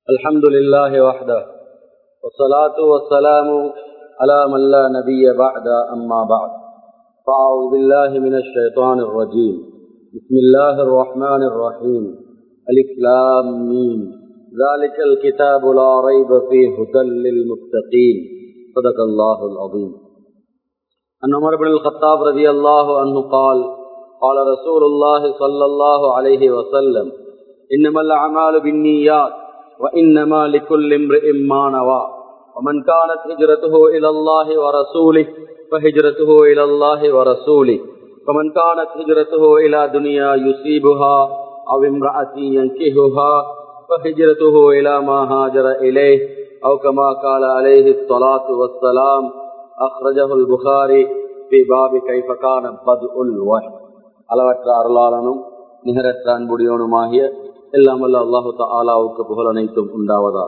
الحمد لله وحده والصلاة والسلام على من لا نبي بعد أما بعد فأعوذ بالله من الشيطان الرجيم بسم الله الرحمن الرحيم الإسلام مين ذلك الكتاب لا ريب فيه هدى للمتقين صدق الله العظيم أن عمر بن الخطاب رضي الله عنه قال قال رسول الله صلى الله عليه وسلم إنما الأعمال بالنيات وإنما لكل امرئ ما نوى ومن كانت هجرته إلى الله ورسوله فهجرته إلى الله ورسوله ومن كانت هجرته إلى دنيا يصيبها أو امرأة ينكهها فهجرته إلى ما هاجر إليه أو كما قال عليه الصلاة والسلام أخرجه البخاري في باب كيف كان بدء الوحي அளவற்ற அருளாளனும் நிகரற்ற அன்புடையவனுமாகிய எல்லாம் வல்ல அல்லாஹு தாலாவுக்கு புகழ் அனைத்தும் உண்டாவதா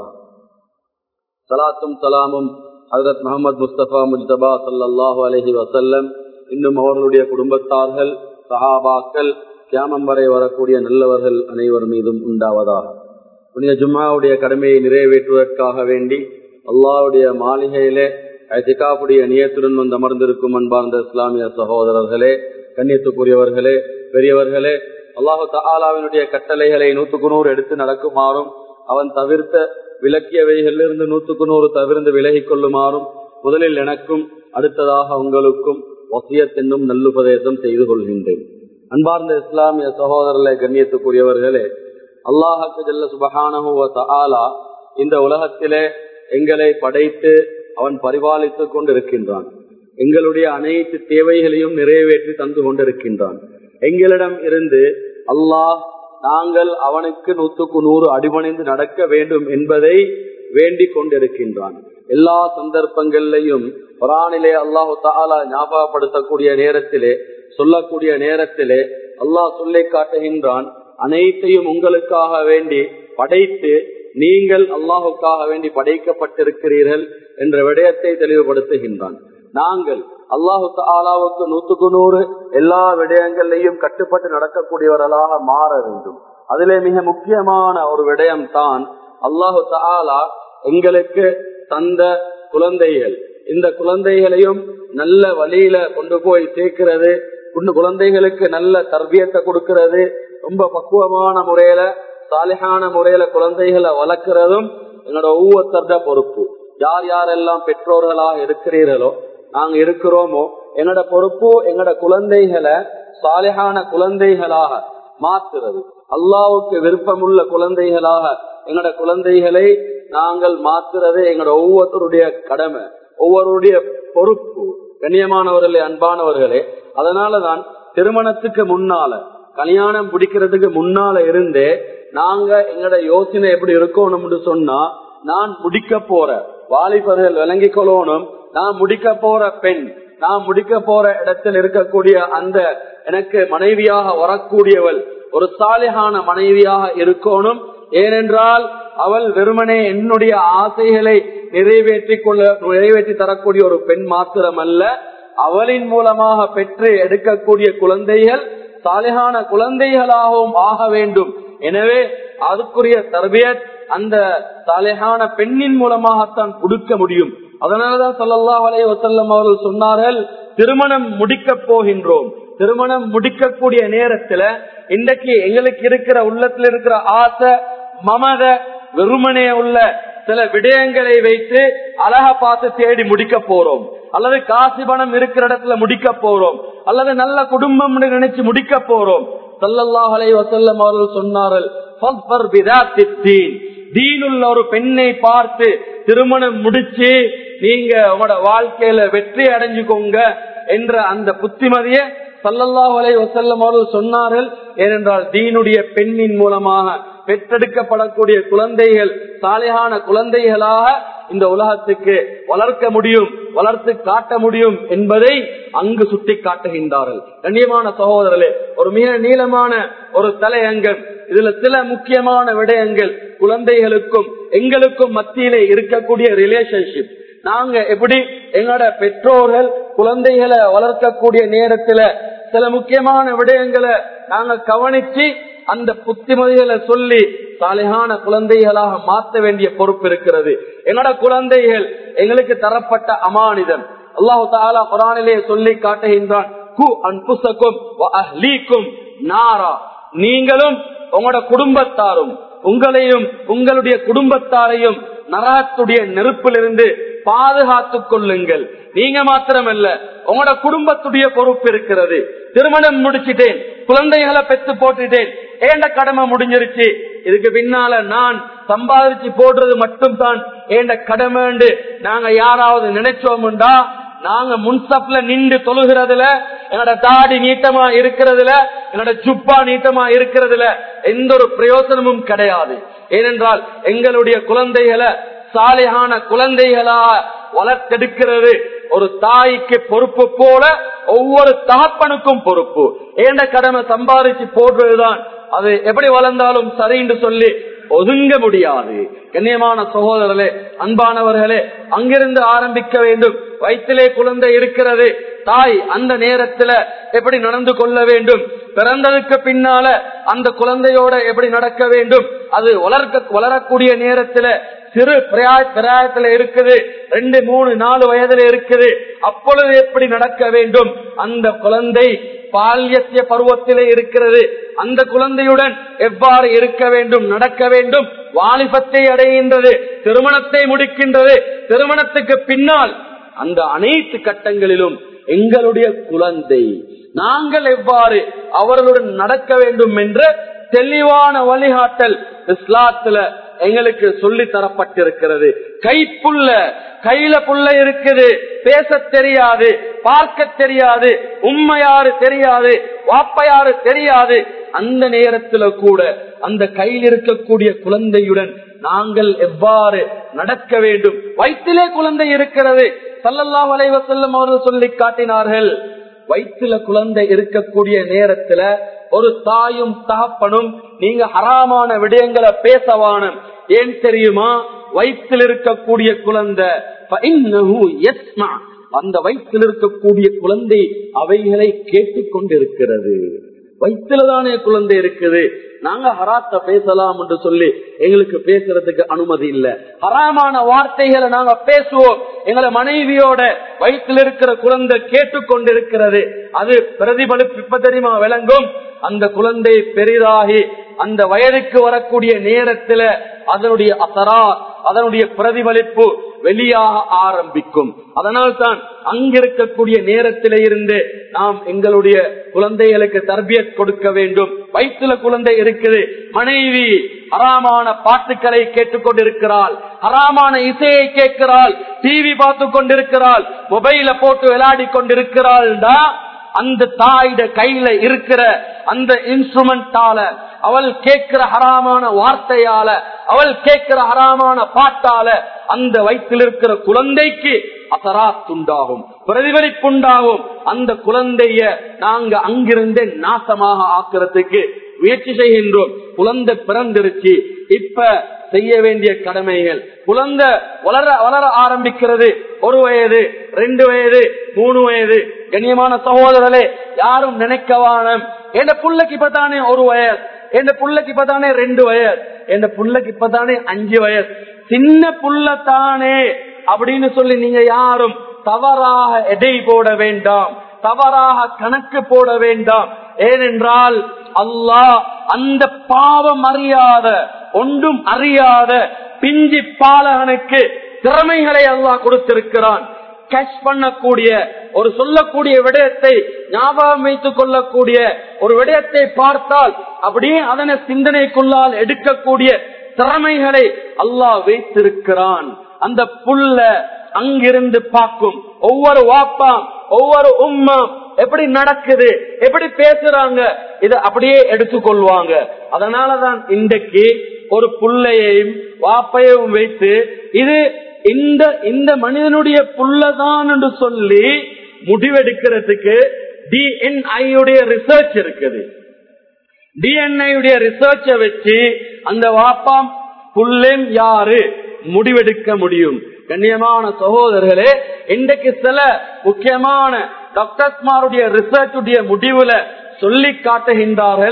சலாத்தும் சலாமும் ஹசரத் முகமது முஸ்தபா முஜ்தபா சல்லாஹூ அலஹி வசல்லம் இன்னும் அவர்களுடைய குடும்பத்தார்கள் சஹாபாக்கள் கியாமம் வரை வரக்கூடிய நல்லவர்கள் அனைவர் மீதும் உண்டாவதா புனித ஜும்மாவுடைய கடமையை நிறைவேற்றுவதற்காக வேண்டி அல்லாவுடைய மாளிகையிலே ஐசிகாப்புடைய நியத்துடன் வந்து அமர்ந்திருக்கும் அன்பார்ந்த இஸ்லாமிய சகோதரர்களே கண்ணியத்துக்குரியவர்களே பெரியவர்களே அல்லாஹு தாலாவினுடைய கட்டளைகளை நூத்துக்கு நூறு எடுத்து நடக்குமாறும் அவன் தவிர்த்த விளக்கியவைகளிலிருந்து நூத்துக்கு நூறு தவிர்த்து விலகிக் கொள்ளுமாறும் முதலில் எனக்கும் அடுத்ததாக உங்களுக்கும் ஒசியத்தென்னும் நல்லுபதேசம் செய்து கொள்கின்றேன் அன்பார்ந்த இஸ்லாமிய சகோதரர்களை கண்ணியத்துக்குரியவர்களே அல்லாஹுக்கு ஜல்ல சுபகானஹுவ தாலா இந்த உலகத்திலே எங்களை படைத்து அவன் பரிபாலித்துக் கொண்டிருக்கின்றான் எங்களுடைய அனைத்து தேவைகளையும் நிறைவேற்றி தந்து கொண்டிருக்கின்றான் எங்களிடம் இருந்து அல்லாஹ் நாங்கள் அவனுக்கு நூற்றுக்கு நூறு அடிபணிந்து நடக்க வேண்டும் என்பதை வேண்டிக் கொண்டிருக்கின்றான் எல்லா சந்தர்ப்பங்களிலையும் குரானிலே அல்லாஹு தாலா ஞாபகப்படுத்தக்கூடிய நேரத்திலே சொல்லக்கூடிய நேரத்திலே அல்லாஹ் சொல்லி காட்டுகின்றான் அனைத்தையும் உங்களுக்காக வேண்டி படைத்து நீங்கள் அல்லாஹுக்காக வேண்டி படைக்கப்பட்டிருக்கிறீர்கள் என்ற விடயத்தை தெளிவுபடுத்துகின்றான் நாங்கள் அல்லாஹு தாலாவுக்கு நூத்துக்கு நூறு எல்லா விடயங்களையும் கட்டுப்பட்டு நடக்கக்கூடியவர்களாக மாற வேண்டும் அதிலே மிக முக்கியமான ஒரு விடயம் தான் அல்லாஹு தாலா எங்களுக்கு தந்த குழந்தைகள் இந்த குழந்தைகளையும் நல்ல வழியில கொண்டு போய் சேர்க்கிறது குழந்தைகளுக்கு நல்ல தர்பியத்தை கொடுக்கிறது ரொம்ப பக்குவமான முறையில சாலிகான முறையில குழந்தைகளை வளர்க்கிறதும் எங்களோட ஒவ்வொருத்தருட பொறுப்பு யார் யாரெல்லாம் பெற்றோர்களாக இருக்கிறீர்களோ நாங்க இருக்கிறோமோ எங்களோட பொறுப்பு எங்களோட குழந்தைகளை சாலிகான குழந்தைகளாக மாற்றுறது அல்லாவுக்கு விருப்பமுள்ள குழந்தைகளாக எங்களோட குழந்தைகளை நாங்கள் மாற்றுறது எங்களோட ஒவ்வொருத்தருடைய கடமை ஒவ்வொருடைய பொறுப்பு கண்ணியமானவர்களே அன்பானவர்களே அதனாலதான் திருமணத்துக்கு முன்னால கல்யாணம் பிடிக்கிறதுக்கு முன்னால இருந்தே நாங்க எங்களோட யோசனை எப்படி இருக்கணும்னு சொன்னா நான் முடிக்க போற வாலிபர்கள் விளங்கிக் கொள்ளணும் நான் முடிக்க போற பெண் நான் முடிக்க போற இடத்தில் இருக்கக்கூடிய அந்த எனக்கு மனைவியாக வரக்கூடியவள் ஒரு சாலிகான மனைவியாக இருக்கணும் ஏனென்றால் அவள் வெறுமனே என்னுடைய ஆசைகளை நிறைவேற்றி கொள்ள நிறைவேற்றி தரக்கூடிய ஒரு பெண் மாத்திரம் அல்ல அவளின் மூலமாக பெற்று எடுக்கக்கூடிய குழந்தைகள் சாலிகான குழந்தைகளாகவும் ஆக வேண்டும் எனவே அதுக்குரிய தர்பியத் அந்த சாலையான பெண்ணின் மூலமாகத்தான் கொடுக்க முடியும் அதனாலதான் சொல்லல்லா வலைய வசல்லம் அவர்கள் சொன்னார்கள் திருமணம் முடிக்க போகின்றோம் திருமணம் முடிக்கக்கூடிய நேரத்துல இன்றைக்கு எங்களுக்கு இருக்கிற உள்ளத்துல இருக்கிற ஆசை மமத வெறுமனே உள்ள சில விடயங்களை வைத்து அழக பார்த்து தேடி முடிக்க போறோம் அல்லது காசு பணம் இருக்கிற இடத்துல முடிக்க போறோம் அல்லது நல்ல குடும்பம் நினைச்சு முடிக்க போறோம் சல்லல்லாஹலை வசல்லம் அவர்கள் சொன்னார்கள் தீனுள்ள ஒரு பெண்ணை பார்த்து திருமணம் முடிச்சு நீங்க உங்களோட வாழ்க்கையில வெற்றி அடைஞ்சுக்கோங்க என்ற அந்த புத்திமதிய சல்லல்லாஹலை வசல்லம் அவர்கள் சொன்னார்கள் ஏனென்றால் தீனுடைய பெண்ணின் மூலமாக பெற்றெடுக்கப்படக்கூடிய குழந்தைகள் சாலையான குழந்தைகளாக இந்த உலகத்துக்கு வளர்க்க முடியும் வளர்த்து காட்ட முடியும் என்பதை அங்கு சுட்டி காட்டுகின்றார்கள் கண்ணியமான சகோதரர்களே ஒரு மிக நீளமான ஒரு தலையங்கம் இதுல சில முக்கியமான விடயங்கள் குழந்தைகளுக்கும் எங்களுக்கும் மத்தியிலே இருக்கக்கூடிய ரிலேஷன்ஷிப் நாங்க எப்படி எங்களோட பெற்றோர்கள் குழந்தைகளை வளர்க்கக்கூடிய நேரத்துல சில முக்கியமான விடயங்களை நாங்க கவனிச்சு அந்த புத்திமதிகளை சொல்லி சாலையான குழந்தைகளாக மாற்ற வேண்டிய பொறுப்பு இருக்கிறது எங்களோட குழந்தைகள் எங்களுக்கு தரப்பட்ட அமானிதம் அல்லாஹு தாலா குரானிலே சொல்லி காட்டுகின்றான் கு அன்புசக்கும் அஹ்லீக்கும் நாரா நீங்களும் உங்களோட குடும்பத்தாரும் உங்களையும் உங்களுடைய குடும்பத்தாரையும் நரகத்துடைய நெருப்பிலிருந்து பாதுகாத்துக் கொள்ளுங்கள் நீங்க மாத்திரமல்ல உங்களோட குடும்பத்துடைய பொறுப்பு இருக்கிறது திருமணம் முடிச்சிட்டேன் குழந்தைகளை பெத்து போட்டுட்டேன் ஏண்ட கடமை முடிஞ்சிருச்சு இதுக்கு பின்னால நான் சம்பாதிச்சு போடுறது மட்டும் தான் ஏண்ட கடமைண்டு நாங்க யாராவது நினைச்சோம்டா நாங்க முன்சப்ல நின்று தொழுகிறதுல என்னோட தாடி நீட்டமா இருக்கிறதுல என்னோட சுப்பா நீட்டமா இருக்கிறதுல எந்த ஒரு பிரயோசனமும் கிடையாது ஏனென்றால் எங்களுடைய குழந்தைகளை சாலையான குழந்தைகளா வளர்த்தெடுக்கிறது ஒரு தாய்க்கு பொறுப்பு போல ஒவ்வொரு தகப்பனுக்கும் பொறுப்பு ஏண்ட கடமை சம்பாதிச்சு போடுறதுதான் அது எப்படி வளர்ந்தாலும் சரின்னு சொல்லி ஒதுங்க முடியாது கண்ணியமான சகோதரர்களே அன்பானவர்களே அங்கிருந்து ஆரம்பிக்க வேண்டும் வயிற்றிலே குழந்தை இருக்கிறது தாய் அந்த நேரத்துல எப்படி நடந்து கொள்ள வேண்டும் பிறந்ததுக்கு பின்னால அந்த குழந்தையோட எப்படி நடக்க வேண்டும் அது வளர்க்க வளரக்கூடிய நேரத்துல சிறு பிராயத்துல இருக்குது ரெண்டு மூணு நாலு வயதுல இருக்குது அப்பொழுது எப்படி நடக்க வேண்டும் அந்த குழந்தை பால்யத்திய பருவத்திலே இருக்கிறது அந்த குழந்தையுடன் எவ்வாறு இருக்க வேண்டும் நடக்க வேண்டும் வாலிபத்தை அடைகின்றது திருமணத்தை முடிக்கின்றது திருமணத்துக்கு பின்னால் அந்த அனைத்து கட்டங்களிலும் எங்களுடைய குழந்தை நாங்கள் எவ்வாறு அவர்களுடன் நடக்க வேண்டும் என்ற தெளிவான வழிகாட்டல் இஸ்லாத்துல எங்களுக்கு சொல்லி தரப்பட்டிருக்கிறது கைப்புள்ள கையில புள்ள இருக்குது பேச தெரியாது பார்க்க தெரியாது உண்மையாரு தெரியாது வாப்பையாரு தெரியாது அந்த நேரத்துல கூட அந்த கையில் இருக்கக்கூடிய குழந்தையுடன் நாங்கள் எவ்வாறு நடக்க வேண்டும் வயிற்றிலே குழந்தை இருக்கிறது சல்லல்லா வளைவ செல்லும் அவர்கள் சொல்லி காட்டினார்கள் வயிற்றுல குழந்தை இருக்கக்கூடிய நேரத்துல ஒரு தாயும் தகப்பனும் நீங்க ஹராமான விடயங்களை பேசவானும் ஏன் தெரியுமா வயிற்றில் இருக்கக்கூடிய குழந்தை அந்த வயிற்றில் இருக்கக்கூடிய குழந்தை அவைகளை கேட்டுக்கொண்டிருக்கிறது வயிற்றுலதானே குழந்தை இருக்குது நாங்க ஹராத்த பேசலாம் என்று சொல்லி எங்களுக்கு பேசுறதுக்கு அனுமதி இல்ல ஹராமான வார்த்தைகளை நாங்க பேசுவோம் எங்களை மனைவியோட வயிற்றில் இருக்கிற குழந்தை கேட்டுக்கொண்டிருக்கிறது அது பிரதிபலிப்பு தெரியுமா விளங்கும் அந்த குழந்தை பெரிதாகி அந்த வயதுக்கு வரக்கூடிய நேரத்துல அதனுடைய அசரா அதனுடைய பிரதிபலிப்பு வெளியாக ஆரம்பிக்கும் அதனால் தான் அங்கிருக்கக்கூடிய நேரத்திலே இருந்து நாம் எங்களுடைய குழந்தைகளுக்கு தர்பியத் கொடுக்க வேண்டும் வயிற்றுல குழந்தை இருக்குது மனைவி ஹராமான பாட்டுக்களை கேட்டுக்கொண்டிருக்கிறாள் ஹராமான இசையை கேட்கிறாள் டிவி பார்த்து கொண்டிருக்கிறாள் மொபைல போட்டு விளையாடி கொண்டிருக்கிறாள் அந்த தாயிட கையில இருக்கிற அந்த இன்ஸ்ட்ருமெண்டால அவள் கேட்கிற ஹராமான வார்த்தையால அவள் கேட்கிற ஹராமான பாட்டால அந்த வயிற்றில் இருக்கிற குழந்தைக்கு அசராத்துண்டாகும் பிரதிபலிப்புண்டாகும் அந்த குழந்தைய நாங்க அங்கிருந்தே நாசமாக ஆக்குறதுக்கு முயற்சி செய்கின்றோம் குழந்தை பிறந்திருச்சு இப்ப செய்ய வேண்டிய கடமைகள் குழந்தை வளர வளர ஆரம்பிக்கிறது ஒரு வயது ரெண்டு வயது மூணு வயது கண்ணியமான சகோதரர்களே யாரும் நினைக்கவானம் என் புள்ளைக்கு இப்பதானே ஒரு வயசு என் புள்ளைக்கு இப்பதானே ரெண்டு வயசு என் புள்ளைக்கு இப்பதானே அஞ்சு வயசு சின்ன புள்ள தானே அப்படின்னு சொல்லி நீங்க யாரும் தவறாக எடை போட வேண்டாம் தவறாக கணக்கு போட வேண்டாம் ஏனென்றால் அல்லாஹ் அந்த பாவம் அறியாத ஒன்றும் அறியாத பிஞ்சி பாலகனுக்கு திறமைகளை அல்லாஹ் கொடுத்திருக்கிறான் கேஷ் பண்ணக்கூடிய ஒரு சொல்லக்கூடிய விடயத்தை ஞாபகம் வைத்துக் கொள்ளக்கூடிய ஒரு விடயத்தை பார்த்தால் அப்படியே அதனை சிந்தனைக்குள்ளால் எடுக்கக்கூடிய திறமைகளை அல்லாஹ் வைத்திருக்கிறான் அந்த புல்ல அங்கிருந்து பார்க்கும் ஒவ்வொரு வாப்பாம் ஒவ்வொரு உம்மாம் எப்படி நடக்குது எப்படி பேசுறாங்க இதை அப்படியே எடுத்துக்கொள்வாங்க அதனாலதான் இன்றைக்கு ஒரு புள்ளையையும் வாப்பையும் வைத்து இது இந்த இந்த மனிதனுடைய புள்ளதான் என்று சொல்லி முடிவெடுக்கிறதுக்கு டிஎன்ஐ உடைய ரிசர்ச் இருக்குது டிஎன்ஐ உடைய ரிசர்ச்ச வச்சு அந்த வாப்பாம் புள்ளேம் யாரு முடிவெடுக்க முடியும் கண்ணியமான சகோதரர்களே இன்றைக்கு சில முக்கியமான டாக்டர்ஸ்மாருடைய ரிசர்ச் உடைய முடிவுல சொல்லி காட்டுகின்றார்கள்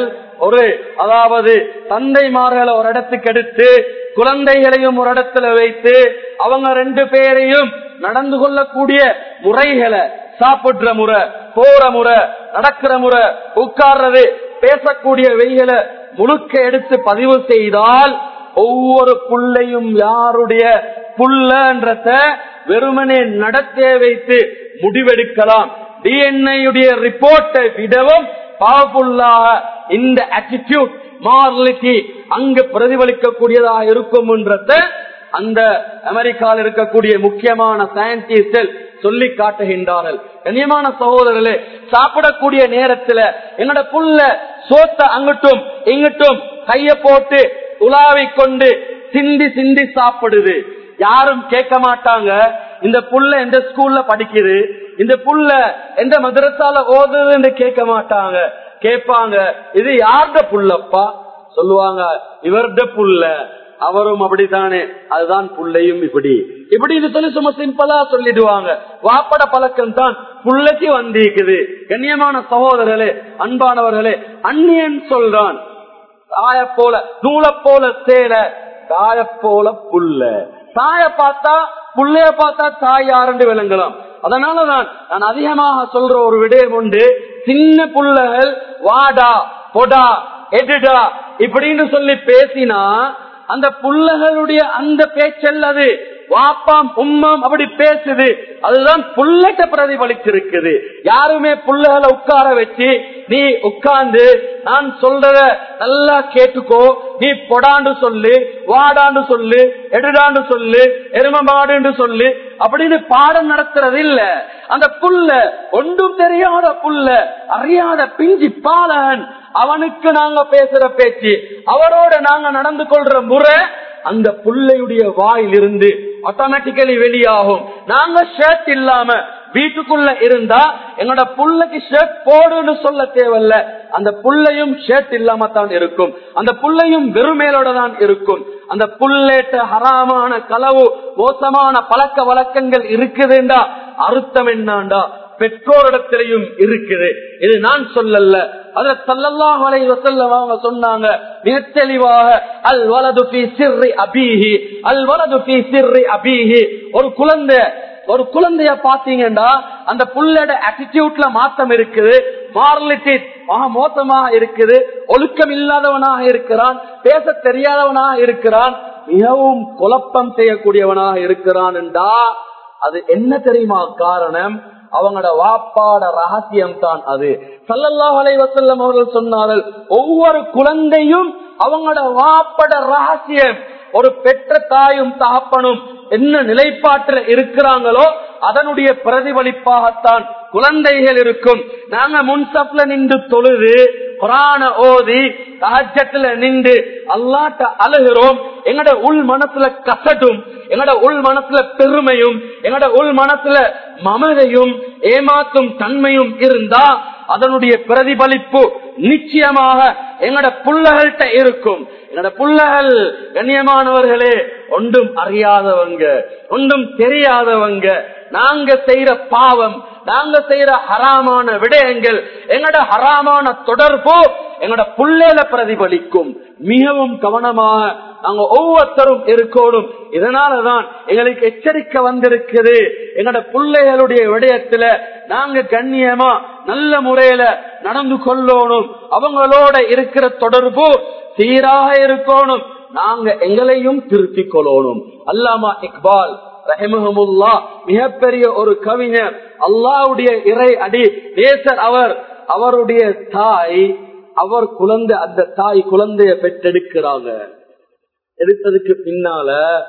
ஒரு அதாவது தந்தைமார்களை ஒரு இடத்துக்கு எடுத்து குழந்தைகளையும் ஒரு இடத்துல வைத்து அவங்க ரெண்டு பேரையும் நடந்து கொள்ளக்கூடிய முறைகளை சாப்பிடுற முறை போற முறை நடக்கிற முறை உட்கார்றது பேசக்கூடிய வெய்களை முழுக்க எடுத்து பதிவு செய்தால் ஒவ்வொரு புள்ளையும் யாருடைய புள்ளன்றத வெறுமனே நடத்தே வைத்து முடிவெடுக்கலாம் டிஎன்ஏ ரிப்போர்ட்டை விடவும் பவர்ஃபுல்லாக இந்த ஆட்டிடியூட் மாரலிட்டி அங்கு பிரதிபலிக்கக்கூடியதாக இருக்கும்ன்றத அந்த அமெரிக்காவில் இருக்கக்கூடிய முக்கியமான சயின்டிஸ்ட் சொல்லி காட்டுகின்றார்கள் கண்ணியமான சகோதரர்களே சாப்பிடக்கூடிய நேரத்துல என்னோட புள்ள சோத்த அங்கிட்டும் இங்கிட்டும் கைய போட்டு உலாவிக் கொண்டு சிந்தி சிந்தி சாப்பிடுது யாரும் கேட்க மாட்டாங்க இந்த புள்ள எந்த ஸ்கூல்ல படிக்குது இந்த புள்ள எந்த மதரசால ஓதுதுன்னு கேட்க மாட்டாங்க கேட்பாங்க இது யார்ட புள்ளப்பா சொல்லுவாங்க இவர்ட புள்ள அவரும் அப்படித்தானே அதுதான் புள்ளையும் இப்படி இப்படி இது சொல்லி சும்மா சிம்பிளா சொல்லிடுவாங்க வாப்பட பழக்கம் தான் புள்ளைக்கு வந்திருக்குது கண்ணியமான சகோதரர்களே அன்பானவர்களே அந்நியன் சொல்றான் தாய போல நூலை போல சேல தாய போல புல்ல தாய பார்த்தா புள்ளைய பார்த்தா தாய் யாருன்னு விளங்கலாம் அதனாலதான் நான் அதிகமாக சொல்ற ஒரு விடயம் உண்டு சின்ன புள்ளைகள் வாடா பொடா எடுடா இப்படின்னு சொல்லி பேசினா அந்த புள்ளகளுடைய அந்த பேச்சல் அது வாப்பாம் உம்மாம் அப்படி பேசுது அதுதான் புள்ளட்ட பிரதிபலிச்சிருக்குது யாருமே புள்ளகளை உட்கார வச்சு நீ உட்கார்ந்து நான் சொல்றத நல்லா கேட்டுக்கோ நீ பொடாண்டு சொல்லு வாடாண்டு சொல்லு எடுடாண்டு சொல்லு எரும மாடுன்னு சொல்லு அப்படின்னு பாடம் நடத்துறது இல்ல அந்த புல்ல ஒன்றும் தெரியாத புல்ல அறியாத பிஞ்சி பாலகன் அவனுக்கு நாங்க பேசுற பேச்சு அவரோட நாங்க நடந்து கொள்ற முறை அந்த புள்ளையுடைய வாயிலிருந்து ஆட்டோமேட்டிக்கலி வெளியாகும் நாங்க ஷர்ட் இல்லாம வீட்டுக்குள்ள இருந்தா எங்களோட புள்ளைக்கு ஷர்ட் போடுன்னு சொல்ல தேவையில்ல அந்த புள்ளையும் ஷர்ட் இல்லாம தான் இருக்கும் அந்த புள்ளையும் வெறுமேலோட தான் இருக்கும் அந்த புல்லேட்ட ஹராமான களவு மோசமான பழக்க வழக்கங்கள் இருக்குதுண்டா அர்த்தம் என்னாண்டா பெற்றோரிடத்திலையும் இருக்குது இது நான் சொல்லல அதுல சல்லல்லாஹு அலைஹி வஸல்லம் அவங்க சொன்னாங்க மிக தெளிவாக அல் வலது ஃபீ சிர்ரி அபீஹி அல் வலது ஃபீ சிர்ரி அபீஹி ஒரு குழந்தை ஒரு குழந்தைய பாத்தீங்கன்னா அந்த புள்ளோட ஆட்டிடியூட்ல மாற்றம் இருக்குது மாரலிட்டி மகா மோசமாக இருக்குது ஒழுக்கம் இல்லாதவனாக இருக்கிறான் பேச தெரியாதவனாக இருக்கிறான் மிகவும் குழப்பம் செய்யக்கூடியவனாக இருக்கிறான் என்றா அது என்ன தெரியுமா காரணம் அவங்களோட வாப்பாட ரகசியம் தான் அது சல்லல்லாஹ் அலைவசல்லம் அவர்கள் சொன்னார்கள் ஒவ்வொரு குழந்தையும் அவங்களோட வாப்பட ரகசியம் ஒரு பெற்ற தாயும் தகப்பனும் என்ன நிலைப்பாட்டில் இருக்கிறாங்களோ அதனுடைய பிரதிபலிப்பாகத்தான் குழந்தைகள் இருக்கும் நாங்க முன்சப்ல நின்று தொழுது குரான ஓதி தஹஜத்துல நின்று அல்லாட்ட அழுகிறோம் எங்கட உள் மனசுல கசடும் எங்கட உள் மனசுல பெருமையும் எங்கட உள் மனசுல மமதையும் ஏமாத்தும் தன்மையும் இருந்தா அதனுடைய பிரதிபலிப்பு நிச்சயமாக எங்கட புள்ளகள்கிட்ட இருக்கும் எங்கட புள்ளகள் கண்ணியமானவர்களே ஒன்றும் அறியாதவங்க ஒன்றும் தெரியாதவங்க நாங்க செய்யற பாவம் நாங்க செய்யற ஹராமான விடயங்கள் எங்கட ஹராமான தொடர்பு எங்கட புள்ளையில பிரதிபலிக்கும் மிகவும் கவனமாக நாங்க ஒவ்வொருத்தரும் இருக்கணும் இதனாலதான் எங்களுக்கு எச்சரிக்கை வந்திருக்குது எங்கட பிள்ளைகளுடைய விடயத்துல நாங்க கண்ணியமா நல்ல முறையில நடந்து கொள்ளணும் அவங்களோட இருக்கிற தொடர்பு சீராக இருக்கணும் நாங்க எங்களையும் திருத்திக் கொள்ளணும் அல்லாமா இக்பால் ரஹிமஹமுல்லா மிகப்பெரிய ஒரு கவிஞர் அல்லாவுடைய இறை அடி நேசர் அவர் அவருடைய தாய் அவர் குழந்தை அந்த தாய் குழந்தைய பெற்றெடுக்கிறாங்க எடுத்ததுக்கு பின்னால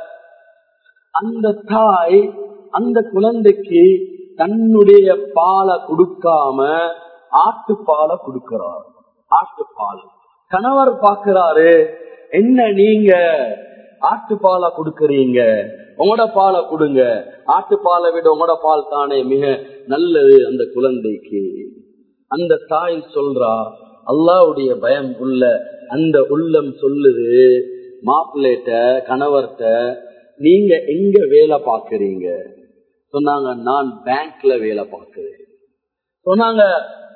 அந்த தாய் அந்த குழந்தைக்கு தன்னுடைய பாலை கொடுக்காம ஆட்டுப்பாலை கொடுக்கிறார் ஆட்டுப்பால் கணவர் பாக்குறாரு என்ன நீங்க ஆட்டுப்பாலை கொடுக்கறீங்க உங்களோட பாலை கொடுங்க ஆட்டுப்பாலை விட உங்களோட பால் தானே மிக நல்லது அந்த குழந்தைக்கு அந்த தாய் சொல்றா அல்லாவுடைய பயம் உள்ள அந்த உள்ளம் சொல்லுது மாப்பிள்ளைட்ட கணவர்கிட்ட நீங்க எங்க வேலை பாக்குறீங்க சொன்னாங்க நான் பேங்க்ல வேலை பார்க்கிறேன் சொன்னாங்க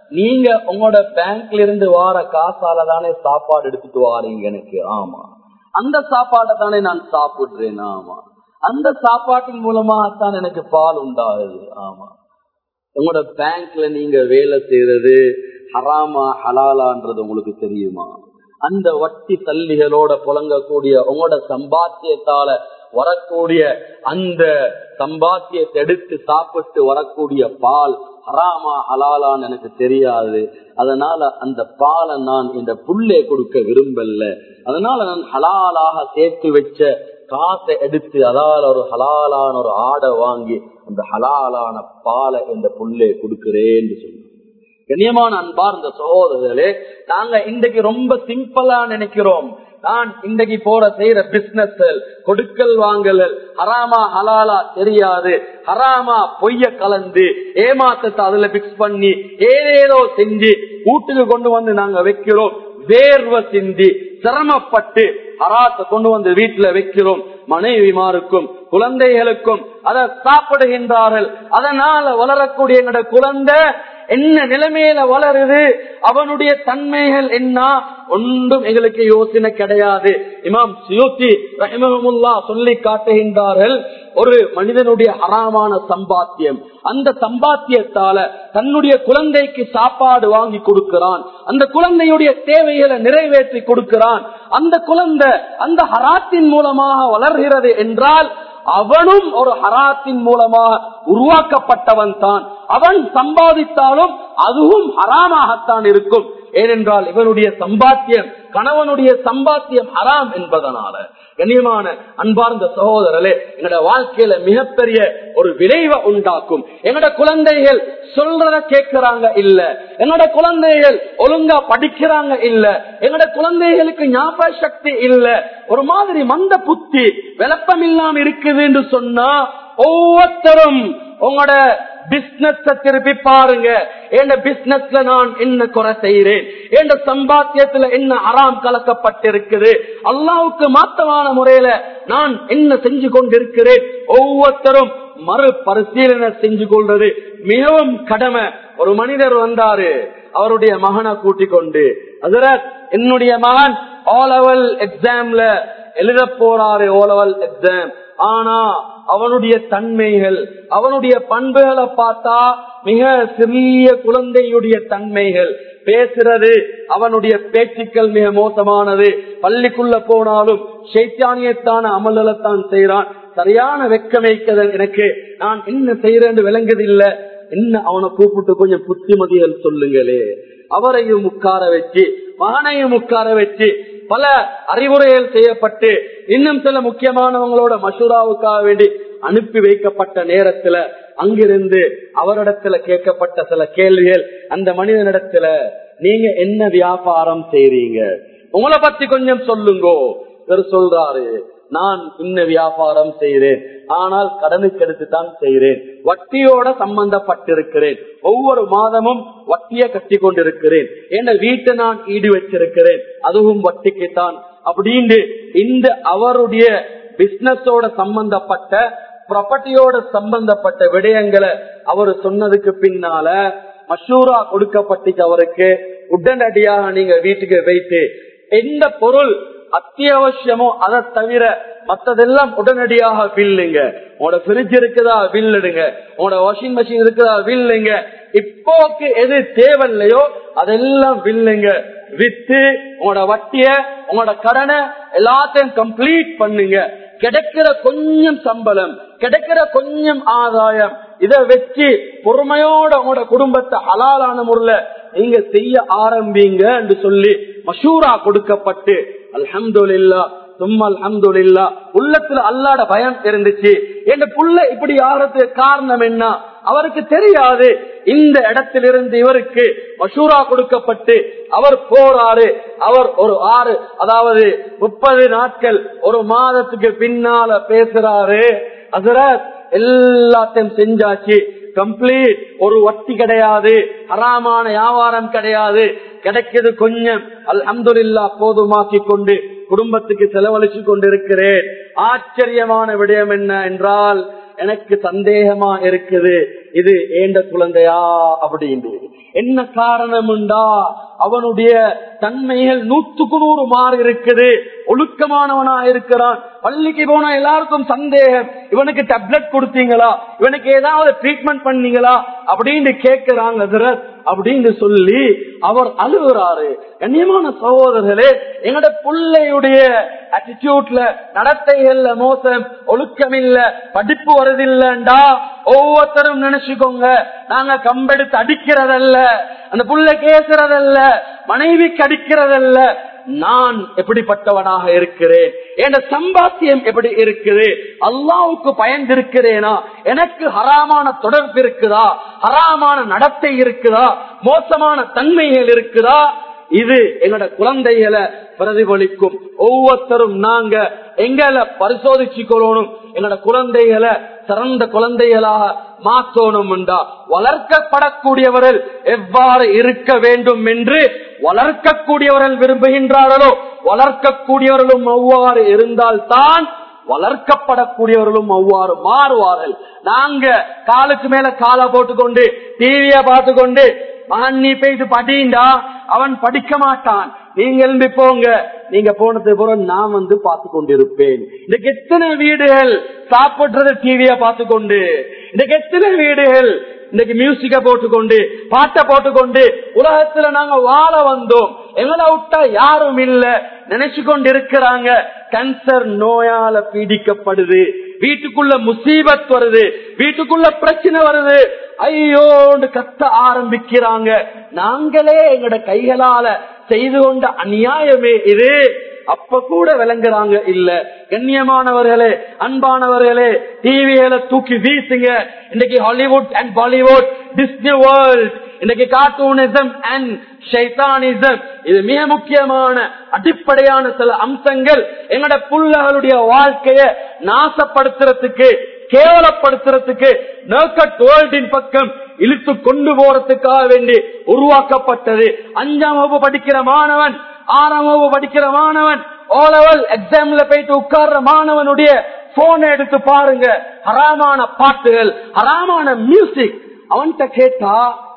நீங்க உங்களோட பேங்க்ல இருந்து வார காசால தானே சாப்பாடு எடுத்துட்டு வாரீங்க எனக்கு ஆமா அந்த சாப்பாடை தானே நான் சாப்பிடுறேன் ஆமா அந்த சாப்பாட்டின் மூலமாகத்தான் எனக்கு பால் உண்டாகுது ஆமா உங்களோட பேங்க்ல நீங்க வேலை செய்யறது ஹராமா ஹலாலான்றது உங்களுக்கு தெரியுமா அந்த வட்டி தள்ளிகளோட புழங்கக்கூடிய உங்களோட சம்பாத்தியத்தால வரக்கூடிய அந்த சம்பாத்தியத்தை எடுத்து சாப்பிட்டு வரக்கூடிய பால் ஹராமா ஹலாலான்னு எனக்கு தெரியாது அதனால அந்த பாலை நான் இந்த புல்லே கொடுக்க விரும்பல அதனால நான் ஹலாலாக சேர்த்து வச்ச காசை எடுத்து அதால ஒரு ஹலாலான ஒரு ஆடை வாங்கி அந்த ஹலாலான பாலை இந்த புல்லே கொடுக்கிறேன்னு சொன்ன கண்ணியமான அன்பார்ந்த சகோதரர்களே நாங்க இன்றைக்கு ரொம்ப சிம்பிளா நினைக்கிறோம் நான் இன்றைக்கு போற செய்யற பிசினஸ் கொடுக்கல் வாங்கல் ஹராமா ஹலாலா தெரியாது ஹராமா பொய்ய கலந்து ஏமாத்தத்தை அதுல பிக்ஸ் பண்ணி ஏதேதோ செஞ்சு வீட்டுக்கு கொண்டு வந்து நாங்க வைக்கிறோம் வேர்வை சிந்தி சிரமப்பட்டு ஹராத்தை கொண்டு வந்து வீட்டுல வைக்கிறோம் மனைவிமாருக்கும் குழந்தைகளுக்கும் அதை சாப்பிடுகின்றார்கள் அதனால வளரக்கூடிய எங்களோட குழந்தை என்ன நிலைமையில வளருது அவனுடைய தன்மைகள் என்ன ஒன்றும் எங்களுக்கு யோசனை கிடையாது இமாம் சியோத்தி ரஹிமஹமுல்லா சொல்லி காட்டுகின்றார்கள் ஒரு மனிதனுடைய அறாமான சம்பாத்தியம் அந்த சம்பாத்தியத்தால தன்னுடைய குழந்தைக்கு சாப்பாடு வாங்கி கொடுக்கிறான் அந்த குழந்தையுடைய தேவைகளை நிறைவேற்றி கொடுக்கிறான் அந்த குழந்தை அந்த ஹராத்தின் மூலமாக வளர்கிறது என்றால் அவனும் ஒரு ஹராத்தின் மூலமாக உருவாக்கப்பட்டவன் தான் அவன் சம்பாதித்தாலும் அதுவும் ஹராமாகத்தான் இருக்கும் ஏனென்றால் இவனுடைய சம்பாத்தியம் கணவனுடைய சம்பாத்தியம் ஹராம் என்பதனால கண்ணியமான அன்பார்ந்த சகோதரர்களே எங்களோட வாழ்க்கையில மிகப்பெரிய ஒரு விளைவை உண்டாக்கும் எங்களோட குழந்தைகள் சொல்றத கேட்கிறாங்க இல்ல என்னோட குழந்தைகள் ஒழுங்கா படிக்கிறாங்க இல்ல என்னோட குழந்தைகளுக்கு ஞாபக சக்தி இல்ல ஒரு மாதிரி மந்த புத்தி விளப்பம் இல்லாம இருக்குது என்று சொன்னா ஒவ்வொருத்தரும் உங்களோட பிசினஸ் திருப்பி பாருங்க என் பிசினஸ்ல நான் என்ன குறை செய்யறேன் என் சம்பாத்தியத்துல என்ன அறாம் கலக்கப்பட்டிருக்குது அல்லாவுக்கு மாத்தமான முறையில நான் என்ன செஞ்சு கொண்டிருக்கிறேன் ஒவ்வொருத்தரும் மறு பரிசீலனை செஞ்சு கொள்றது மிகவும் கடமை ஒரு மனிதர் வந்தாரு அவருடைய மகனை கூட்டிக் கொண்டு அதுல என்னுடைய மகன் ஓ லெவல் எக்ஸாம்ல எழுத போறாரு ஓ லெவல் எக்ஸாம் ஆனா அவனுடைய தன்மைகள் அவனுடைய பண்புகளை பார்த்தா மிக சிறிய குழந்தையுடைய தன்மைகள் பேசுறது அவனுடைய பேச்சுக்கள் மிக மோசமானது பள்ளிக்குள்ள போனாலும் சைத்தானியத்தான அமலத்தான் செய்யறான் சரியான வெக்கமைக்கதல் எனக்கு நான் என்ன செய்யறேன்னு விளங்குதில்லை என்ன அவனை கூப்பிட்டு கொஞ்சம் புத்திமதிகள் சொல்லுங்களே அவரையும் உட்கார வச்சு மகனையும் உட்கார வச்சு பல அறிவுரைகள் செய்யப்பட்டு இன்னும் சில முக்கியமானவங்களோட மசூராவுக்காக வேண்டி அனுப்பி வைக்கப்பட்ட நேரத்துல அங்கிருந்து அவரிடத்துல கேட்கப்பட்ட சில கேள்விகள் அந்த மனிதனிடத்துல நீங்க என்ன வியாபாரம் செய்றீங்க உங்களை பத்தி கொஞ்சம் சொல்லுங்கோ இவர் சொல்றாரு நான் இன்ன வியாபாரம் செய்கிறேன் ஆனால் கடனுக்கு எடுத்து தான் செய்கிறேன் வட்டியோட சம்பந்தப்பட்டிருக்கிறேன் ஒவ்வொரு மாதமும் வட்டியை கட்டி கொண்டிருக்கிறேன் என் வீட்டை நான் ஈடு வச்சிருக்கிறேன் அதுவும் வட்டிக்கு தான் அப்படின்னு இந்த அவருடைய பிசினஸோட சம்பந்தப்பட்ட ப்ராப்பர்ட்டியோட சம்பந்தப்பட்ட விடயங்களை அவர் சொன்னதுக்கு பின்னால மஷூரா கொடுக்கப்பட்டுச்சு அவருக்கு உடனடியாக நீங்க வீட்டுக்கு வைத்து எந்த பொருள் அத்தியாவசியமோ அதை தவிர மத்ததெல்லாம் உடனடியாக வில்லுங்க உங்களோட பிரிட்ஜ் இருக்குதா வில்லுடுங்க உங்களோட வாஷிங் மிஷின் இருக்குதா வில்லுங்க இப்போக்கு எது தேவையில்லையோ அதெல்லாம் வில்லுங்க வித்து உங்களோட வட்டிய உங்களோட கடனை எல்லாத்தையும் கம்ப்ளீட் பண்ணுங்க கிடைக்கிற கொஞ்சம் சம்பளம் கிடைக்கிற கொஞ்சம் ஆதாயம் இதை வச்சு பொறுமையோட உங்களோட குடும்பத்தை ஹலாலான முறையில நீங்க செய்ய ஆரம்பிங்க என்று சொல்லி மஷூரா கொடுக்கப்பட்டு அல்ஹம்துலில்லா சும்மா அல்ஹம்துலில்லா உள்ளத்துல அல்லாட பயம் இருந்துச்சு என் புள்ள இப்படி ஆறதுக்கு காரணம் என்ன அவருக்கு தெரியாது இந்த இடத்திலிருந்து இவருக்கு மஷூரா கொடுக்கப்பட்டு அவர் போறாரு அவர் ஒரு ஆறு அதாவது முப்பது நாட்கள் ஒரு மாதத்துக்கு பின்னால பேசுறாரு அசரத் எல்லாத்தையும் செஞ்சாச்சு கம்ப்ளீட் ஒரு வட்டி கிடையாது அறாமான வியாபாரம் கிடையாது கிடைக்கிறது கொஞ்சம் அல்ஹம்துலில்லா போதுமாக்கி கொண்டு குடும்பத்துக்கு செலவழிச்சு கொண்டிருக்கிறேன் ஆச்சரியமான விடயம் என்ன என்றால் எனக்கு சந்தேகமா இருக்குது இது ஏண்ட குழந்தையா அப்படின்னு என்ன காரணம்டா அவனுடைய தன்மைகள் நூத்துக்கு நூறு மாறி இருக்குது ஒழுக்கமானவனா இருக்கிறான் பள்ளிக்கு போனா எல்லாருக்கும் சந்தேகம் இவனுக்கு டேப்லெட் கொடுத்தீங்களா இவனுக்கு ஏதாவது ட்ரீட்மெண்ட் பண்ணீங்களா அப்படின்னு கேட்கிறாங்க ஹஜ்ரத் அப்படின்னு சொல்லி அவர் அழுகுறாரு கண்ணியமான சகோதரர்களே எங்கட பிள்ளையுடைய அட்டிடியூட்ல நடத்தைகள்ல மோசம் ஒழுக்கம் இல்ல படிப்பு வருதில்லண்டா ஒவ்வொருத்தரும் நினைச்சுக்கோங்க நாங்க கம்பெடுத்து அடிக்கிறதல்ல அந்த புள்ள கேசுறதல்ல மனைவிக்கு அடிக்கிறதல்ல நான் எப்படிப்பட்டவனாக இருக்கிறேன் என் சம்பாத்தியம் எப்படி இருக்குது அல்லாவுக்கு பயந்திருக்கிறேனா எனக்கு ஹராமான தொடர்பு இருக்குதா ஹராமான நடத்தை இருக்குதா மோசமான தன்மைகள் இருக்குதா இது எங்களோட குழந்தைகளை பிரதிபலிக்கும் ஒவ்வொருத்தரும் நாங்க எங்களை பரிசோதிச்சு கொள்ளணும் எங்களோட குழந்தைகளை சிறந்த குழந்தைகளாக மாற்றணும்டா வளர்க்கப்படக்கூடியவர்கள் எவ்வாறு இருக்க வேண்டும் என்று வளர்க்கக்கூடியவர்கள் விரும்புகின்றார்களோ வளர்க்கக்கூடியவர்களும் அவ்வாறு இருந்தால்தான் வளர்க்கப்படக்கூடியவர்களும் அவ்வாறு மாறுவார்கள் நாங்க காலுக்கு மேல காலை போட்டுக்கொண்டு டிவிய பார்த்து கொண்டு மகன் நீ போயிட்டு படிண்டா அவன் படிக்க மாட்டான் நீங்க எழும்பி போங்க நீங்க போனது போற நான் வந்து பார்த்து கொண்டிருப்பேன் இன்னைக்கு எத்தனை வீடுகள் சாப்பிடுறது டிவிய பார்த்து கொண்டு இன்னைக்கு எத்தனை வீடுகள் இன்னைக்கு மியூசிக்க போட்டுக்கொண்டு பாட்டை போட்டுக்கொண்டு உலகத்துல நாங்க வாழ வந்தோம் எங்களை விட்டா யாரும் இல்ல நினைச்சு கொண்டு இருக்கிறாங்க கேன்சர் நோயால பீடிக்கப்படுது வீட்டுக்குள்ள முசீபத் வருது வீட்டுக்குள்ள பிரச்சனை வருது ஐயோன்னு கத்த ஆரம்பிக்கிறாங்க நாங்களே எங்கட கைகளால செய்து கொண்ட அநியாயமே இது அப்ப கூட விளங்குறாங்க இல்ல கண்ணியமானவர்களே அன்பானவர்களே டிவிகளை தூக்கி வீசுங்க இன்னைக்கு Hollywood and Bollywood Disney world இன்னைக்கு கார்ட்டூனிசம் அண்ட் ஷைத்தானிசம் இது மிக முக்கியமான அடிப்படையான சில அம்சங்கள் எங்கட புள்ளகளுடைய வாழ்க்கைய நாசப்படுத்துறதுக்கு கேவலப்படுத்துறதுக்கு நோக்கட் வேர்ல்டின் பக்கம் இழுத்து கொண்டு போறதுக்காக வேண்டி உருவாக்கப்பட்டது அஞ்சாம் வகுப்பு படிக்கிற மாணவன் ஆறாம் வகுப்பு படிக்கிற மாணவன் ஓ லெவல் எக்ஸாம்ல போயிட்டு உட்கார்ற மாணவனுடைய போன் எடுத்து பாருங்க ஹராமான பாட்டுகள் ஹராமான மியூசிக் அவன்கிட்ட கேட்டா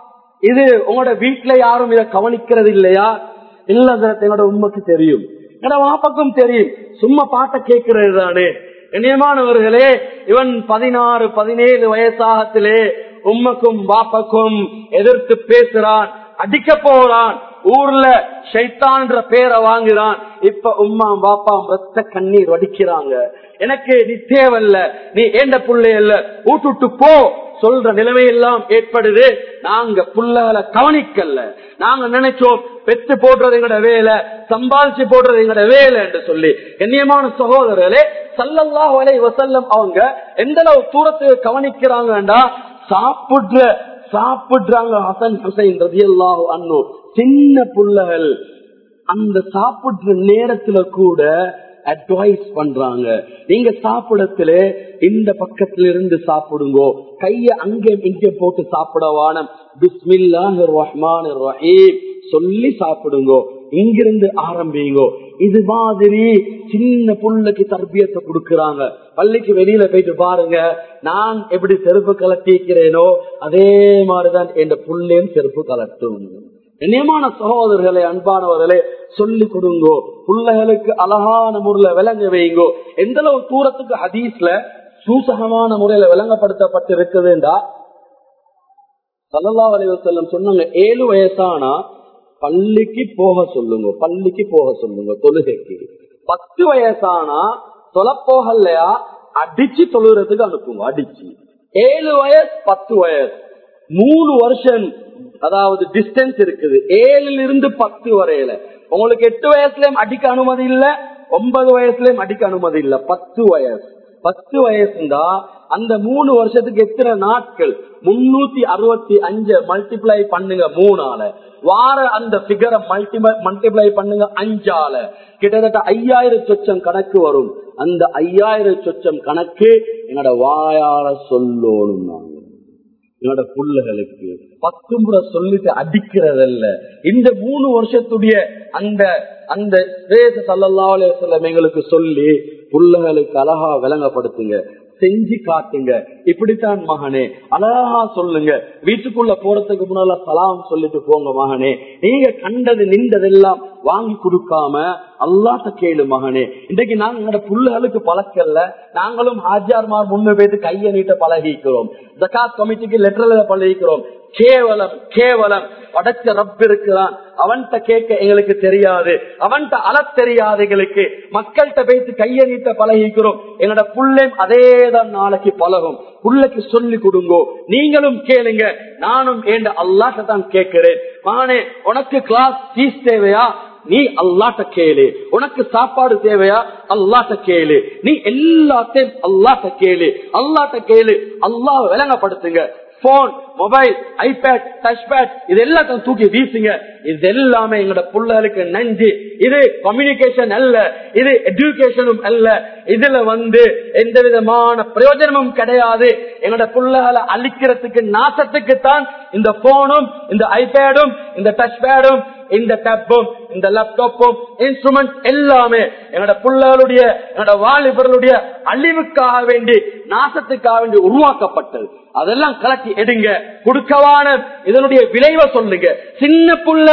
இது உங்களோட வீட்டுல யாரும் இதை கவனிக்கிறது இல்லையா இல்ல என்னோட உண்மைக்கு தெரியும் என்னோட வாப்பக்கும் தெரியும் சும்மா பாட்டை கேட்கிறது தானே கண்ணியமானவர்களே இவன் பதினாறு பதினேழு வயசாகத்திலே உம்மக்கும் பாப்பக்கும் எதிர்த்து பேசுறான் அடிக்க போறான் ஊர்ல ஷைத்தான் பேரை வாங்குறான் இப்ப உம்மா பாப்பா ரத்த கண்ணீர் வடிக்கிறாங்க எனக்கு நீ தேவையில்ல நீ ஏண்ட புள்ளை இல்ல ஊட்டுட்டு போ சொல்ற நிலைமையெல்லாம் ஏற்படுது நாங்க புள்ளகளை கவனிக்கல நாங்க நினைச்சோம் பெத்து போடுறது எங்கட வேலை சம்பாதிச்சு போடுறது எங்கட வேலை என்று சொல்லி கண்ணியமான சகோதரர்களே சல்லல்லா வலை வசல்லம் அவங்க எந்த அளவு தூரத்துக்கு கவனிக்கிறாங்கடா சாப்பிடுற சாப்பிடுறாங்க ஹசன் ஹுசைன் ரதி அல்லாஹ் அண்ணு சின்ன புள்ளகள் அந்த சாப்பிடுற நேரத்துல கூட அட்வைஸ் பண்றாங்க நீங்க சாப்பிடத்துல இந்த பக்கத்துல இருந்து சாப்பிடுங்கோ கைய அங்கே இங்கே போட்டு சாப்பிடவானம் பிஸ்மில்லாஹ் ரஹ்மான் ரஹீம் சொல்லி சாப்பிடுங்கோ இங்கிருந்து ஆரம்பிங்கோ இது மாதிரி சின்ன புள்ளைக்கு தர்பியத்தை கொடுக்கறாங்க பள்ளிக்கு வெளியில போயிட்டு பாருங்க நான் எப்படி செருப்பு கலட்டிக்கிறேனோ அதே மாதிரிதான் என் புள்ளையும் செருப்பு கலட்டும் கண்ணியமான சகோதரர்களே அன்பானவர்களே சொல்லி கொடுங்கோ பிள்ளைகளுக்கு அழகான முறையில விளங்க வைங்கோ எந்த அளவு தூரத்துக்கு ஹதீஸ்ல சூசகமான முறையில விளங்கப்படுத்தப்பட்டு இருக்குதுண்டா சல்லா அலைவசல்லம் சொன்னாங்க ஏழு வயசானா பள்ளிக்கு போக சொல்லுங்க பள்ளிக்கு போக சொல்லுங்க தொழுகைக்கு பத்து வயசானா தொலைப்போகலையா அடிச்சு தொழுகிறதுக்கு அனுப்புங்க அடிச்சு ஏழு வயசு பத்து வயசு மூணு வருஷம் அதாவது டிஸ்டன்ஸ் இருக்குது ஏழுல இருந்து பத்து வரையில உங்களுக்கு எட்டு வயசுலயும் அடிக்க அனுமதி இல்ல ஒன்பது வயசுலயும் அடிக்க அனுமதி இல்ல பத்து வயசு பத்து வயசுண்டா அந்த மூணு வருஷத்துக்கு எத்தனை நாட்கள் முன்னூத்தி அறுபத்தி அஞ்சு மல்டிப்ளை பண்ணுங்க மூணால வார அந்த பிகரை மல்டி மல்டிப்ளை பண்ணுங்க அஞ்சால கிட்டத்தட்ட ஐயாயிரம் சொச்சம் கணக்கு வரும் அந்த ஐயாயிரம் சொச்சம் கணக்கு என்னோட வாயால சொல்லணும் நாங்க என்னோட புள்ளைகளுக்கு பத்து முறை சொல்லிட்டு அடிக்கிறதல்ல இந்த மூணு வருஷத்துடைய அந்த அந்த பேச சல்லல்லாஹு எங்களுக்கு சொல்லி புள்ளகளுக்கு அழகா விளங்கப்படுத்துங்க செஞ்சு காட்டுங்க இப்படித்தான் மகனே அழகா சொல்லுங்க வீட்டுக்குள்ள போறதுக்கு முன்னால சலாம் சொல்லிட்டு போங்க மகனே நீங்க கண்டது நின்றதெல்லாம் வாங்கி கொடுக்காம அல்லாட்ட கேளு மகனே இன்றைக்கு நாங்க எங்களோட புள்ளுகளுக்கு பழக்கல்ல நாங்களும் ஹாஜார்மார் முன்ன போயிட்டு கைய நீட்ட பழகிக்கிறோம் ஜக்காத் கமிட்டிக்கு லெட்டர்ல பழகிக்கிறோம் கேவலம் கேவலம் படைச்ச ரப் இருக்கிறான் அவன்கிட்ட கேட்க எங்களுக்கு தெரியாது அவன்கிட்ட அழ தெரியாது எங்களுக்கு மக்கள்கிட்ட பேசி கைய நீட்ட பழகிக்கிறோம் என்னோட புள்ளையும் அதேதான் நாளைக்கு பழகும் புள்ளைக்கு சொல்லி கொடுங்கோ நீங்களும் கேளுங்க நானும் ஏண்ட அல்லாட்ட தான் கேட்கிறேன் மானே உனக்கு கிளாஸ் ஃபீஸ் தேவையா நீ அல்லாட்ட கேளு உனக்கு சாப்பாடு தேவையா அல்லாட்ட கேளு நீ எல்லாத்தையும் அல்லாட்ட கேளு அல்லாட்ட கேளு அல்லாஹ் விளங்கப்படுத்துங்க phone mobile iPad touch pad இது எல்லாத்தையும் தூக்கி வீசுங்க இது எல்லாமே எங்களோட பிள்ளைகளுக்கு நஞ்சு இது கம்யூனிகேஷன் அல்ல இது எஜுகேஷனும் அல்ல இதுல வந்து எந்த விதமான பிரயோஜனமும் கிடையாது எங்களோட பிள்ளைகளை அழிக்கிறதுக்கு நாசத்துக்கு தான் இந்த போனும் இந்த ஐபேடும் இந்த டச் பேடும் இந்த டேப்பும் இந்த லேப்டாப்பும் இன்ஸ்ட்ருமெண்ட் எல்லாமே என்னோட பிள்ளைகளுடைய என்னோட வாலிபர்களுடைய அழிவுக்காக வேண்டி நாசத்துக்காக வேண்டி உருவாக்கப்பட்டது அதெல்லாம் கலக்கி எடுங்க கொடுக்கவான இதனுடைய விளைவை சொல்லுங்க சின்ன புள்ள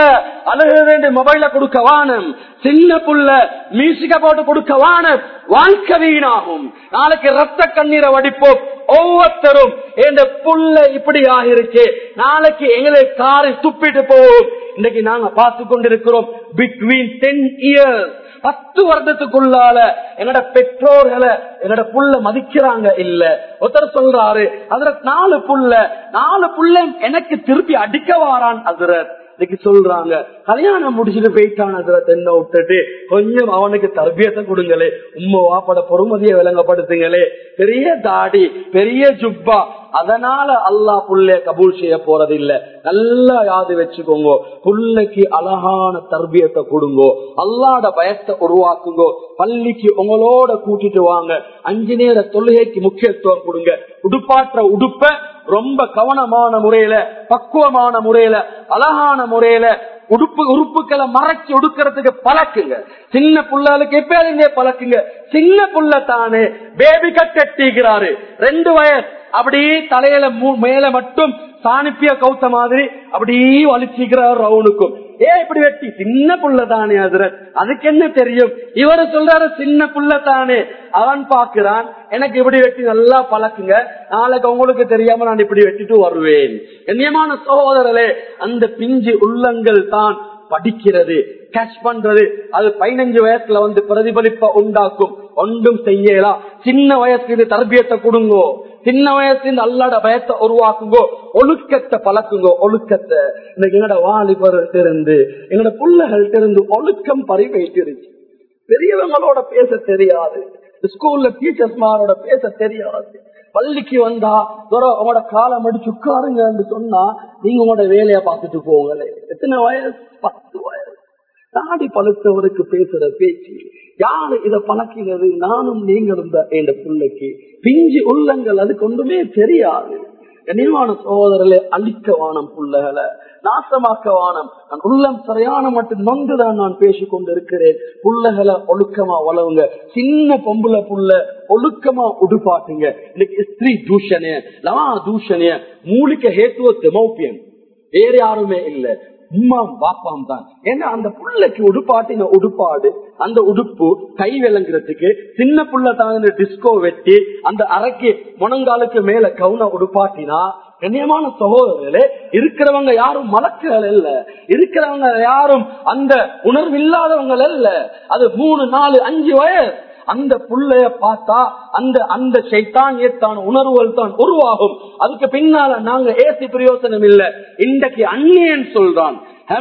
அழுகு மொபைல கொடுக்க வானம் சின்ன புள்ள மியூசிக்க போட்டு கொடுக்க வானம் வாழ்க்கை வீணாகும் நாளைக்கு ரத்த கண்ணீரை வடிப்போம் ஒவ்வொருத்தரும் இந்த புள்ள இப்படி ஆகிருச்சு நாளைக்கு எங்களை காரை துப்பிட்டு போவோம் இன்னைக்கு நாங்க பார்த்து கொண்டிருக்கிறோம் பிட்வீன் டென் இயர்ஸ் பத்து வருடத்துக்குள்ளால என்னோட பெற்றோர்களை என்னோட புள்ள மதிக்கிறாங்க இல்ல ஒருத்தர் சொல்றாரு அதுல நாலு புள்ள நாலு புள்ள எனக்கு திருப்பி அடிக்க வாரான் அதுரத் இன்னைக்கு சொல்றாங்க கல்யாணம் முடிச்சுட்டு போயிட்டான் அதுல தென்னை விட்டுட்டு கொஞ்சம் அவனுக்கு தர்பியத்தை கொடுங்களே உம்ம வாப்பட பொறுமதியை விளங்கப்படுத்துங்களே பெரிய தாடி பெரிய ஜுப்பா அதனால அல்லாஹ் புள்ளைய கபூல் செய்ய போறதில்ல நல்லா யாது வச்சுக்கோங்க புள்ளைக்கு அழகான தர்பியத்தை கொடுங்கோ அல்லாட பயத்தை உருவாக்குங்கோ பள்ளிக்கு உங்களோட கூட்டிட்டு வாங்க அஞ்சு நேர தொழுகைக்கு முக்கியத்துவம் கொடுங்க உடுப்பாற்ற உடுப்ப ரொம்ப கவனமான முறையில பக்குவமான முறையில அழகான முறையில உடுப்பு உறுப்புகளை மறைச்சு உடுக்கிறதுக்கு பழக்குங்க சின்ன புள்ளைகளுக்கு எப்ப பழக்குங்க சின்ன புள்ள தானே பேபி கட் கட்டிக்கிறாரு ரெண்டு வயசு அப்படியே தலையில மேல மட்டும் சாணிப்பிய கௌத்த மாதிரி அப்படியே வலிச்சுக்கிறார் ரவுனுக்கும் ஏ இப்படி வெட்டி சின்ன புள்ள தானே அதுல அதுக்கு என்ன தெரியும் இவரு சொல்றாரு சின்ன புள்ள தானே அவன் பாக்குறான் எனக்கு இப்படி வெட்டி நல்லா பழக்குங்க நாளைக்கு உங்களுக்கு தெரியாம நான் இப்படி வெட்டிட்டு வருவேன் கண்ணியமான சகோதரரே அந்த பிஞ்சு உள்ளங்கள் தான் படிக்கிறது கேட்ச் பண்றது அது பதினஞ்சு வயசுல வந்து பிரதிபலிப்ப உண்டாக்கும் ஒன்றும் செய்யலாம் சின்ன வயசுல இது தர்பியத்தை கொடுங்கோ சின்ன வயசுல அல்லாட பயத்தை உருவாக்குங்கோ ஒழுக்கத்தை பழக்குங்கோ ஒழுக்கத்தை இன்னைக்கு எங்கட வாலிபர் இருந்து எங்கட பிள்ளைகள்ட்ட இருந்து ஒழுக்கம் பறிவைத்திருச்சு பெரியவங்களோட பேச தெரியாது ஸ்கூல்ல டீச்சர்ஸ்மாரோட பேச தெரியாது பள்ளிக்கு வந்தா உங்களோட காலம் அடிச்சு உட்காருங்க சொன்னா நீங்க உங்களோட வேலையை பார்த்துட்டு போங்களே எத்தனை வயசு பத்து வயசு தாடி பழுத்தவருக்கு பேசுற பேச்சு யாரு இத பழக்கினது நானும் நீங்களும் தான் என் பிள்ளைக்கு பிஞ்சு உள்ளங்கள் அதுக்கு ஒன்றுமே தெரியாது கனிவான சகோதரர்களே அழிக்க வானம் புள்ளைகளை நாசமாக்க வானம் நான் உள்ளம் சரியான மட்டும் நொந்துதான் நான் பேசிக் கொண்டிருக்கிறேன் புள்ளைகளை ஒழுக்கமா வளவுங்க சின்ன பொம்புல புள்ள ஒழுக்கமா உடுப்பாட்டுங்க இன்னைக்கு ஸ்திரீ தூஷணே லவா தூஷணிய மூலிக்க ஹேத்துவ தெமௌப்பியன் வேற யாருமே இல்ல உம்மாம் பாப்பாம் தான் ஏன்னா அந்த புள்ளைக்கு உடுப்பாட்டின உடுப்பாடு அந்த உடுப்பு கை விளங்குறதுக்கு சின்ன புள்ள தான் டிஸ்கோ வெட்டி அந்த அறைக்கு முனங்காலுக்கு மேல கவுன உடுப்பாட்டினா கண்ணியமான சகோதரர்களே இருக்கிறவங்க யாரும் மலக்குகள் இல்ல இருக்கிறவங்க யாரும் அந்த உணர்வு இல்லாதவங்க இல்ல அது மூணு நாலு அஞ்சு வயசு அந்த புள்ளைய பார்த்தா அந்த அந்த சைத்தானியத்தான உணர்வுகள் தான் உருவாகும் அதுக்கு பின்னால நாங்க ஏசி பிரயோசனம் இல்ல இன்றைக்கு அந்நியன் சொல்றான்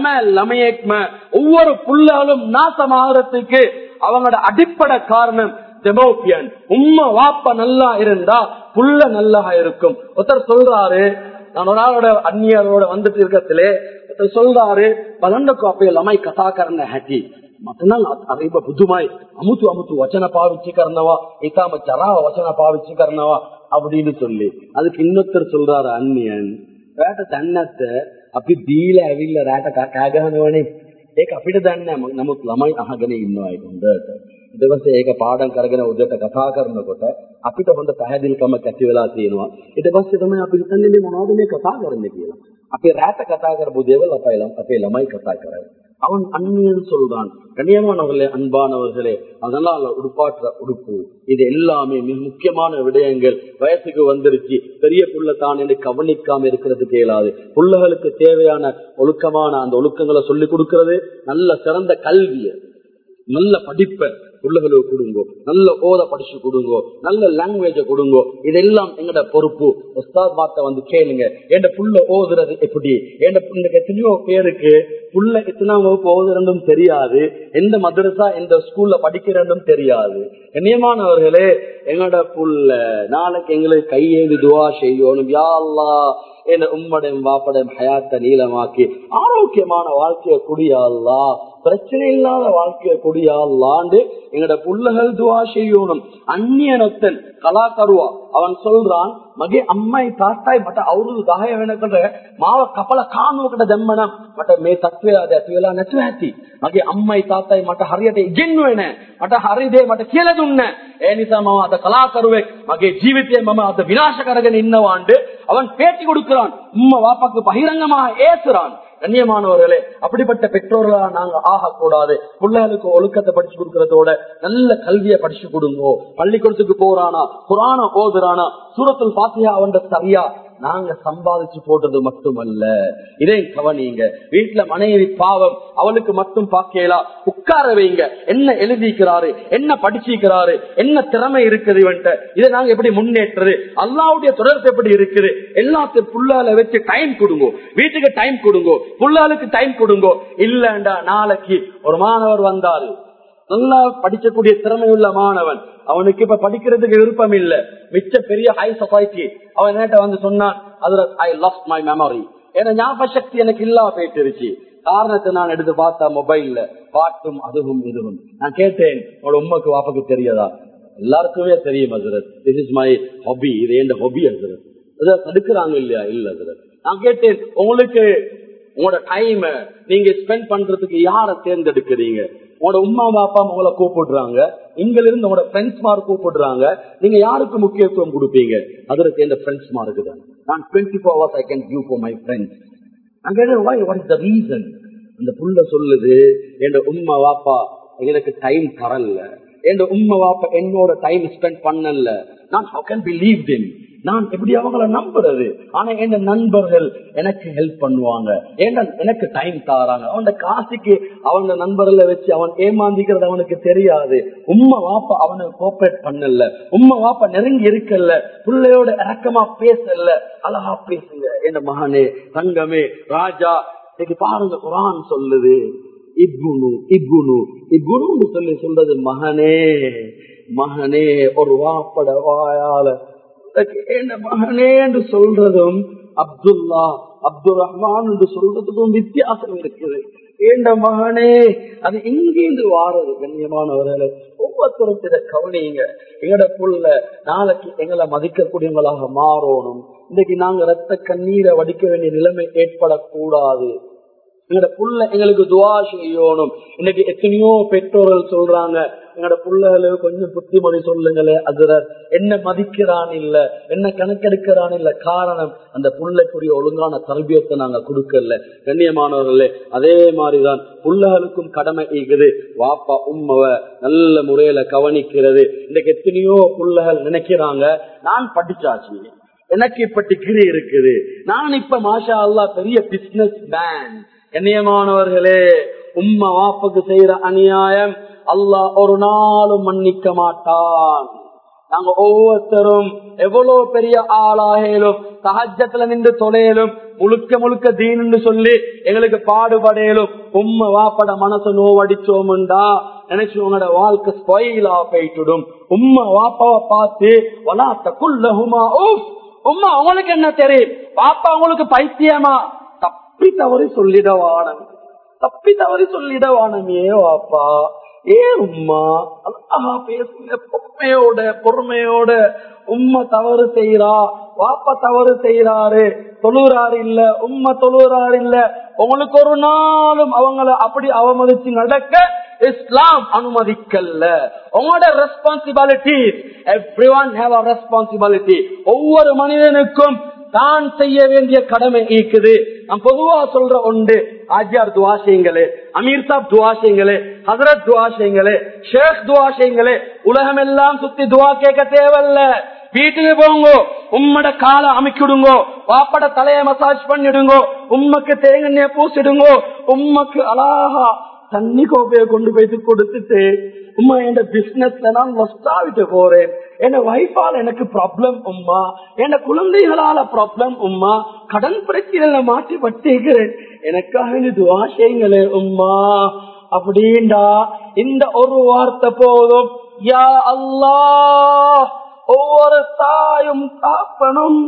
ஒவ்வொரு புள்ளாலும் நாசமாகறதுக்கு அவங்களோட அடிப்படை காரணம் டெமோபியன் உண்மை வாப்ப நல்லா இருந்தா புள்ள நல்லா இருக்கும் ஒருத்தர் சொல்றாரு நான் ஒரு ஆளோட அந்நியரோட வந்துட்டு இருக்கத்திலே ஒருத்தர் சொல்றாரு பலண்டக்கு அப்பே லமை கதா கரண ஹட்டி මටනම් අරීබ බුදුමයි අමුතු අමුතු වචන පාවිච්චි කරනවා ඒකාම ජරාව වචන පාවිච්චි කරනවා அப்படின்னு சொல்லி அதுக்கு இன்னொருத்தர் சொல்றாரு அந்நியன் රෑට දන්නත් අපි දීලා ඇවිල්ලා රෑට කෑ ගහනවනේ ඒක අපිට දන්නේ නමුත් ළමයි අහගෙන ඉන්නවා ඒක හොඳට දවසේ ඒක පාඩම් කරගෙන උදේට කතා කරනකොට අපිට හොඳ පැහැදිලිකමක් ඇති වෙලා තියෙනවා. ඊට පස්සේ තමයි අපි හිතන්නේ මේ මොනවද මේ කතා කරන්නේ කියලා. අපි රාත කතා කරපු දේවල් අපේ ළම අපේ ළමයි කතා කරන්නේ. அவன் அந்நியன் சொல்றான் கண்ணியமானவர்களே அன்பானவர்களே அதனால உடுப்பாற்ற உடுப்பு இது எல்லாமே மிக முக்கியமான விடயங்கள் வயசுக்கு வந்துருச்சு பெரிய புள்ள தான் என்று கவனிக்காம இருக்கிறது கேளாது புள்ளகளுக்கு தேவையான ஒழுக்கமான அந்த ஒழுக்கங்களை சொல்லிக் கொடுக்கிறது நல்ல சிறந்த கல்வியை நல்ல படிப்பை பிள்ளைகளுக்கு கொடுங்கோ நல்ல ஓத படிச்சு கொடுங்கோ நல்ல லாங்குவேஜ கொடுங்கோ இதெல்லாம் எங்கட பொறுப்பு உஸ்தாத் மாத்த வந்து கேளுங்க என் புள்ள ஓதுறது எப்படி என் புண்ணுக்கு எத்தனையோ பேருக்கு புள்ள எத்தனாம் வகுப்பு ஓதுறதும் தெரியாது எந்த மதரசா எந்த ஸ்கூல்ல படிக்கிறதும் தெரியாது கண்ணியமானவர்களே எங்கட புள்ள நாளைக்கு எங்களுக்கு கையேந்து துவா செய்யணும் யா அல்லாஹ் என் உம்மடையும் வாப்படையும் ஹயாத்த நீளமாக்கி ஆரோக்கியமான வாழ்க்கையை குடியாள்லா பிரச்சனை இல்லாத வாழ்க்கையை குடியாள்லாண்டு எங்கட புள்ளகள் துவா செய்யணும் அந்நியனொத்தன் கலாக்கருவா அவன் சொல்றான் ಮಗೆ ಅಮ್ಮಾಯಿ ತಾಸ್ತಾಯಿ ಮಟ ಅವ್ರದ್ದು ಸಹಾಯ ಏನಕ್ಕಂದ್ರೆ ಮಾವ ಕಪಲ ಕಾಣುವಕಟ ದಮ್ಮನ ಮಟ ಮೇ ತತ್ವೇ ಅದೇ ಅತಿವೆಲ್ಲ ನೆಚ್ಚು ಹತ್ತಿ ಮಗೆ ಅಮ್ಮಾಯಿ ತಾತಾಯಿ ಮಟ ಹರಿಯದೆ ಗೆನ್ನುವೇನೆ ಮಟ ಹರಿದೆ ಮಟ ಕೇಳದುಣ್ಣೆ ஏனிசா மாமா அந்த கலாக்கருவை மகே ஜீவித்தே மாமா அந்த விநாசகரகன் இன்னவாண்டு அவன் பேட்டி கொடுக்கிறான் உம்மா வாப்பாக்கு பகிரங்கமாக ஏசுறான் கண்ணியமானவர்களே அப்படிப்பட்ட பெற்றோர்களா நாங்க ஆகக்கூடாது பிள்ளைகளுக்கு ஒழுக்கத்தை படிச்சு கொடுக்கறதோட நல்ல கல்வியை படிச்சு கொடுங்கோ பள்ளிக்கூடத்துக்கு போறானா குரான ஓதுறானா சூரத்தில் பாத்தியா அவன் சரியா நாங்க சம்பாதிச்சு போட்டது மட்டுமல்ல இதே கவனிங்க வீட்டுல மனைவி பாவம் அவளுக்கு மட்டும் பாக்கலாம் உட்கார வைங்க என்ன எழுதிக்கிறாரு என்ன படிச்சிருக்கிறாரு என்ன திறமை இருக்குது இவன்ட்ட இதை நாங்க எப்படி முன்னேற்றது அல்லாவுடைய தொடர்பு எப்படி இருக்குது எல்லாத்தையும் புள்ளால வச்சு டைம் கொடுங்க வீட்டுக்கு டைம் கொடுங்க புள்ளாளுக்கு டைம் கொடுங்க இல்லண்டா நாளைக்கு ஒரு மாணவர் வந்தாரு நல்லா படிக்கக்கூடிய திறமை உள்ள மாணவன் அவனுக்கு இப்ப படிக்கிறதுக்கு விருப்பம் இல்ல மிச்ச பெரிய ஹை சொசைட்டி அவன் என்னட்ட வந்து சொன்னான் அதுல ஐ லவ் மை மெமரி ஏன்னா ஞாபக சக்தி எனக்கு இல்லாம போயிட்டுருச்சு காரணத்தை நான் எடுத்து பார்த்தா மொபைல்ல பாட்டும் அதுவும் இதுவும் நான் கேட்டேன் உங்களோட உண்மைக்கு வாப்பக்கு தெரியாதா எல்லாருக்குமே தெரியும் ஹசரத் திஸ் இஸ் மை ஹாபி இது என் ஹாபி ஹசரத் இதை தடுக்கிறாங்க இல்லையா இல்ல ஹசரத் நான் கேட்டேன் உங்களுக்கு உங்களோட டைம் நீங்க ஸ்பெண்ட் பண்றதுக்கு யார தேர்ந்தெடுக்கிறீங்க உங்களோட உமா பாப்பா உங்களை கூப்பிடுறாங்க இங்க இருந்து உங்களோட ஃப்ரெண்ட்ஸ் மார் கூப்பிடுறாங்க நீங்க யாருக்கு முக்கியத்துவம் கொடுப்பீங்க அதற்கு எந்த ஃப்ரெண்ட்ஸ் மாருக்கு தான் நான் twenty four hours I can give for my friends what is the reason அந்த புள்ள சொல்லுது என் உம்மா வாப்பா எனக்கு டைம் தரல என் உம்மா வாப்பா என்னோட டைம் ஸ்பெண்ட் பண்ணல நான் ஹவு கேன் பிலீவ் தெம் நான் எப்படி அவங்கள நம்புறது ஆனா என் நண்பர்கள் எனக்கு ஹெல்ப் பண்ணுவாங்க ஏன்னா எனக்கு டைம் தாராங்க அவன் காசுக்கு அவங்க நண்பர்களை வச்சு அவன் ஏமாந்திக்கிறது அவனுக்கு தெரியாது உண்மை வாப்பா அவனை கோஆபரேட் பண்ணல உண்மை வாப்பா நெருங்கி இருக்கல பிள்ளையோட இறக்கமா பேசல அழகா பேசுங்க என் மகனே தங்கமே ராஜா இன்னைக்கு பாருங்க குரான் சொல்லுது இப்குனு இப்குனு இப்குனு சொல்லி சொல்றது மகனே மகனே ஒரு வாப்பட வாயால என்ன மகனே என்று சொல்றதும் அப்துல்லா அப்துல் ரஹ்மான் என்று சொல்றதுக்கும் வித்தியாசம் இருக்குது ஏண்ட மகனே அது இங்கிருந்து வாரது கண்ணியமானவர்களே ஒவ்வொருத்தரும் இதை கவனிங்க எங்கட புள்ள நாளைக்கு எங்களை மதிக்கக்கூடியவங்களாக மாறணும் இன்னைக்கு நாங்க ரத்த கண்ணீரை வடிக்க வேண்டிய நிலைமை ஏற்படக்கூடாது எங்கட புள்ள எங்களுக்கு துவா செய்யணும் இன்னைக்கு எத்தனையோ பெற்றோர்கள் சொல்றாங்க எங்கட புள்ளைகளுக்கு கொஞ்சம் புத்திமொழி சொல்லுங்களே அதுல என்ன மதிக்கிறான் இல்ல என்ன கணக்கெடுக்கிறான் இல்ல காரணம் அந்த புள்ளைக்குரிய ஒழுங்கான தல்பியத்தை நாங்க கொடுக்கல கண்ணியமானவர்களே அதே மாதிரிதான் புள்ளைகளுக்கும் கடமை ஈகுது வாப்பா உம்மவ நல்ல முறையில கவனிக்கிறது இன்னைக்கு எத்தனையோ புள்ளைகள் நினைக்கிறாங்க நான் படிச்சாச்சு எனக்கு இப்ப டிகிரி இருக்குது நான் இப்ப மாஷா அல்லா பெரிய பிசினஸ் மேன் கண்ணியமானவர்களே உம்மா வாப்புக்கு செய்யற அநியாயம் அல்லாஹ் ஒரு நாளும் மன்னிக்க மாட்டான் நாங்க ஒவ்வொருத்தரும் எவ்வளவு பெரிய ஆளாகலும் சகஜத்துல நின்று தொலையலும் முழுக்க முழுக்க தீன்னு சொல்லி எங்களுக்கு பாடுபடையலும் உம்ம வாப்பட மனசு நோவடிச்சோம்டா நினைச்சு உங்களோட வாழ்க்கை ஸ்பொயிலா போயிட்டுடும் உம்ம வாப்பாவை பார்த்து வளாத்தக்குள்ளகுமா உம்மா உங்களுக்கு என்ன தெரியும் பாப்பா உங்களுக்கு பைத்தியமா தப்பி தவறி சொல்லிடவானம் தப்பி தவறி சொல்லிடவானமே வாப்பா ஏ உம்மா அல்லாஹா பேசுங்க பொறுமையோட பொறுமையோட உம்மா தவறு செய்யறா வாப்பா தவறு செய்யறாரு தொழுறாரு இல்ல உம்மா தொழுறாரு இல்ல உங்களுக்கு ஒரு நாளும் அவங்கள அப்படி அவமதிச்சு நடக்க இஸ்லாம் அனுமதிக்கல்ல உங்களோட responsibility everyone have a responsibility ஒவ்வொரு மனிதனுக்கும் தான் செய்ய வேண்டிய கடமை இருக்குது நான் பொதுவா சொல்ற உண்டு ஆஜியார் துவா செய்யுங்களே அமீர் சாப் துவா செய்யுங்களே ஹசரத் துவா செய்யுங்களே ஷேக் துவா செய்யுங்களே உலகம் எல்லாம் சுத்தி துவா கேட்க தேவையில்ல வீட்டுக்கு போங்க உம்மட காலை அமைக்கிடுங்கோ வாப்பட தலைய மசாஜ் பண்ணிடுங்கோ உம்மக்கு தேங்கண்ணிய பூசிடுங்கோ உம்மக்கு அழகா தண்ணி கோப்பைய கொண்டு போயிட்டு கொடுத்துட்டு உம்மா என் பிசினஸ்ல நான் லஸ்டாவிட்டு போறேன் என் வைஃபால எனக்கு ப்ராப்ளம் உம்மா என் குழந்தைகளால ப்ராப்ளம் உம்மா கடன் பிரச்சனையில மாட்டி வட்டிக்கிறேன் எனக்காக இது ஆசைங்களே உம்மா அப்படின்டா இந்த ஒரு வார்த்தை போதும் யா அல்லாஹ் ஒவ்வொரு தாயும் தாப்பனும்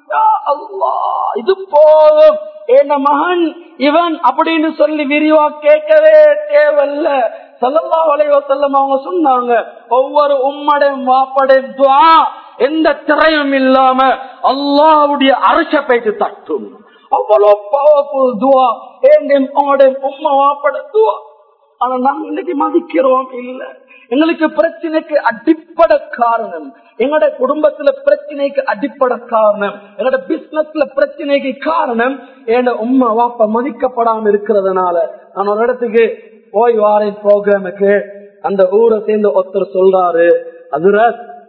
இது போதும் என் மகன் இவன் அப்படின்னு சொல்லி விரிவா கேட்கவே தேவையில்ல சல்லல்லா வலைவசல்லம் அவங்க சொன்னாங்க ஒவ்வொரு உம்மடையும் வாப்படையும் துவா எந்த திரையும் இல்லாம அல்லாவுடைய அரச போயிட்டு தட்டும் அவ்வளவு பவர்ஃபுல் துவா ஏண்டையும் உங்களுடைய உம்மா வாப்பட துவா ஆனா நாங்க இன்னைக்கு மதிக்கிறோம் இல்ல எங்களுக்கு பிரச்சனைக்கு அடிப்படை காரணம் எங்களோட குடும்பத்துல பிரச்சனைக்கு அடிப்படை காரணம் எங்களோட பிசினஸ்ல பிரச்சனைக்கு காரணம் என் உம்மா வாப்ப மதிக்கப்படாம இருக்கிறதுனால நான் ஒரு இடத்துக்கு போய் வாரேன் ப்ரோக்ராமுக்கு அந்த ஊரை சேர்ந்து ஒருத்தர் சொல்றாரு அதுர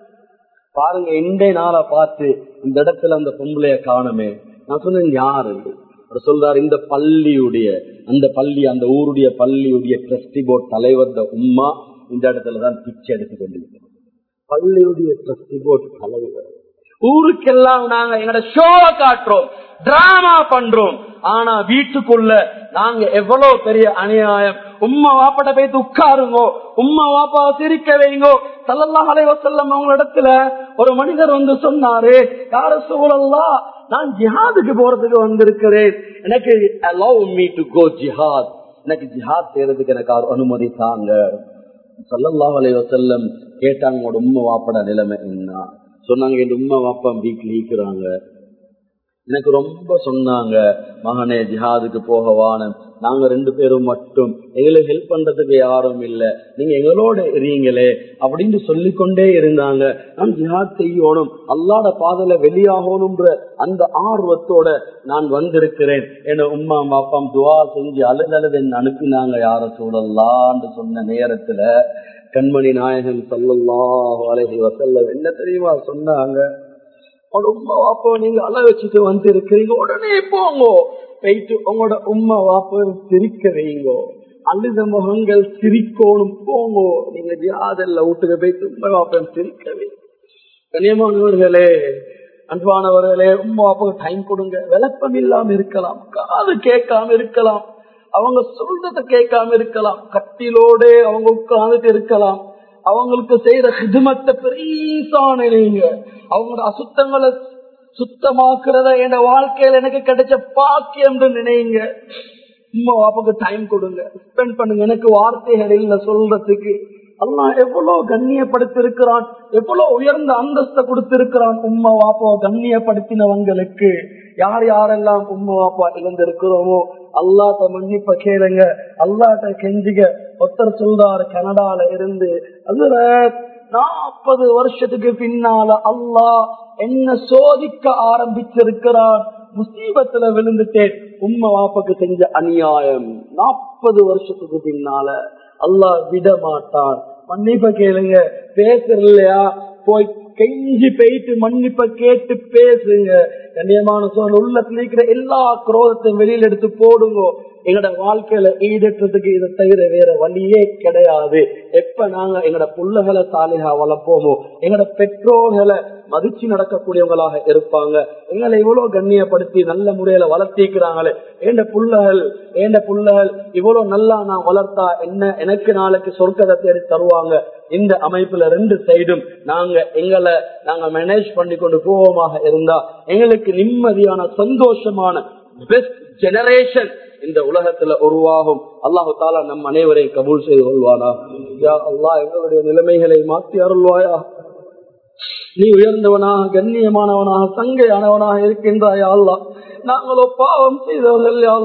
பாருங்க இன்றைய நாளை பார்த்து இந்த இடத்துல அந்த பொம்பளைய காணுமே நான் சொன்னேன் யாரு அவர் சொல்றாரு இந்த பள்ளியுடைய அந்த பள்ளி அந்த ஊருடைய பள்ளியுடைய ட்ரஸ்டி போர்ட் தலைவர் உம்மா இந்த இடத்துல தான் பிச்சை எடுத்து கொண்டிருக்கிறோம் பள்ளியுடைய ட்ரஸ்டி போர்ட் தலைவர் ஊருக்கெல்லாம் நாங்க எங்களோட ஷோவை காட்டுறோம் டிராமா பண்றோம் ஆனா வீட்டுக்குள்ள நாங்க எவ்வளவு பெரிய அநியாயம் உம்மா வாப்பட போய் உட்காருங்கோ உம்மா வாப்பா சிரிக்க வைங்கோ சல்லல்லா அலைவசல்லம் அவங்க இடத்துல ஒரு மனிதர் வந்து சொன்னாரு யார சூழல்லா நான் ஜிஹாதுக்கு போறதுக்கு வந்திருக்கிறேன் எனக்கு அலோவ் மீ டு கோ ஜிஹாத் எனக்கு ஜிஹாத் செய்யறதுக்கு எனக்கு அனுமதி தாங்க சல்லல்லா அலைவசல்லம் கேட்டாங்க உங்களோட உண்மை வாப்பட நிலைமை என்ன சொன்னாங்க என் உண்மை வாப்பா வீட்டில் ஈக்குறாங்க எனக்கு ரொம்ப சொன்னாங்க மகனே ஜிஹாதுக்கு போகவான நாங்க ரெண்டு பேரும் மட்டும் எங்களுக்கு ஹெல்ப் பண்றதுக்கு யாரும் இல்ல நீங்க எங்களோட இருங்களே அப்படின்னு சொல்லிக்கொண்டே இருந்தாங்க நான் ஜிஹாத் செய்யணும் அல்லாட பாதையில வெளியாகணும்ன்ற அந்த ஆர்வத்தோட நான் வந்திருக்கிறேன் என உம்மா பாப்பாம் துவா செஞ்சு அழுதழுது அனுப்பினாங்க யார சூழல்லான்னு சொன்ன நேரத்துல கண்மணி நாயகன் சொல்லல்லாஹ் அலஹி வசல்ல என்ன தெரியுமா சொன்னாங்க உம்மா வாப்பா நீங்க அழ வச்சுட்டு வந்து இருக்கிறீங்க உடனே போங்க போயிட்டு உங்களோட உம்மா வாப்ப சிரிக்க வைங்கோ அழுத முகங்கள் சிரிக்கணும் போங்கோ நீங்க ஜாதல்ல வீட்டுக்கு போயிட்டு உம்மா வாப்பன் சிரிக்க வை கண்ணியமானவர்களே அன்பானவர்களே உம்மா வாப்பாக்கு டைம் கொடுங்க விளப்பம் இல்லாம இருக்கலாம் காது கேட்காம இருக்கலாம் அவங்க சொல்றத கேட்காம இருக்கலாம் கட்டிலோட அவங்க உட்கார்ந்துட்டு இருக்கலாம் அவங்களுக்கு செய்யற ஹிதுமத்தை பெரியசான நீங்க அவங்களோட அசுத்தங்களை சுத்தமாக்குறத என் வாழ்க்கையில எனக்கு கிடைச்ச பாக்கியம் நினைங்க உமா பாப்பாக்கு டைம் கொடுங்க ஸ்பெண்ட் பண்ணுங்க எனக்கு வார்த்தைகள் இல்ல சொல்றதுக்கு அல்லா எவ்வளவு கண்ணியப்படுத்திருக்கிறான் எவ்வளவு உயர்ந்த அந்தஸ்தை கொடுத்திருக்கிறான் உம்மா வாப்பா கண்ணியப்படுத்தினவங்களுக்கு யார் யாரெல்லாம் உம்மா வாப்பா இழந்திருக்கிறோமோ அல்லாட்ட மன்னிப்ப கேளுங்க அல்லாட்ட கெஞ்சிக ஒருத்தர் சொல்றாரு கனடால இருந்து அதுல நாற்பது வருஷத்துக்கு பின்னால அல்லாஹ் என்ன சோதிக்க ஆரம்பிச்சிருக்கிறான் முசீபத்துல விழுந்துட்டேன் உம்மா வாப்பாக்கு செஞ்ச அநியாயம் நாற்பது வருஷத்துக்கு பின்னால அல்லாஹ் விட மாட்டான் மன்னிப்ப கேளுங்க பேசுறலையா போய் கெஞ்சி போயிட்டு மன்னிப்ப கேட்டு பேசுங்க கண்ணியமான சோழ உள்ளத்துல இருக்கிற எல்லா குரோதத்தையும் வெளியில எடுத்து போடுங்க எங்கட வாழ்க்கையில ஈடற்றதுக்கு இதை தவிர வேற வழியே கிடையாது எப்ப நாங்க எங்கட புள்ளகளை சாலையா வளர்ப்போமோ எங்கட பெற்றோர்களை மதிச்சு நடக்கக்கூடியவங்களாக இருப்பாங்க எங்களை இவ்வளவு கண்ணியப்படுத்தி நல்ல முறையில வளர்த்திக்கிறாங்களே ஏண்ட புள்ளகள் ஏண்ட புள்ளகள் இவ்வளவு நல்லா நான் வளர்த்தா என்ன எனக்கு நாளைக்கு சொர்க்கத்தை தேடி தருவாங்க இந்த அமைப்புல ரெண்டு சைடும் நாங்க எங்களை நாங்க மேனேஜ் பண்ணி கொண்டு போவோமாக இருந்தா எங்களுக்கு நிம்மதியான சந்தோஷமான பெஸ்ட் ஜெனரேஷன் இந்த உலகத்துல உருவாகும் அல்லாஹு தாலா நம் அனைவரையும் கபூல் செய்து கொள்வானா யா அல்லாஹ் எங்களுடைய நிலைமைகளை மாற்றி அருள்வாயா நீ உயர்ந்தவனாக கண்ணியமானவனாக சங்கையானவனாக இருக்கின்றாயா அல்லா நாங்களோ பாவம் செய்தவர்கள் அல்லா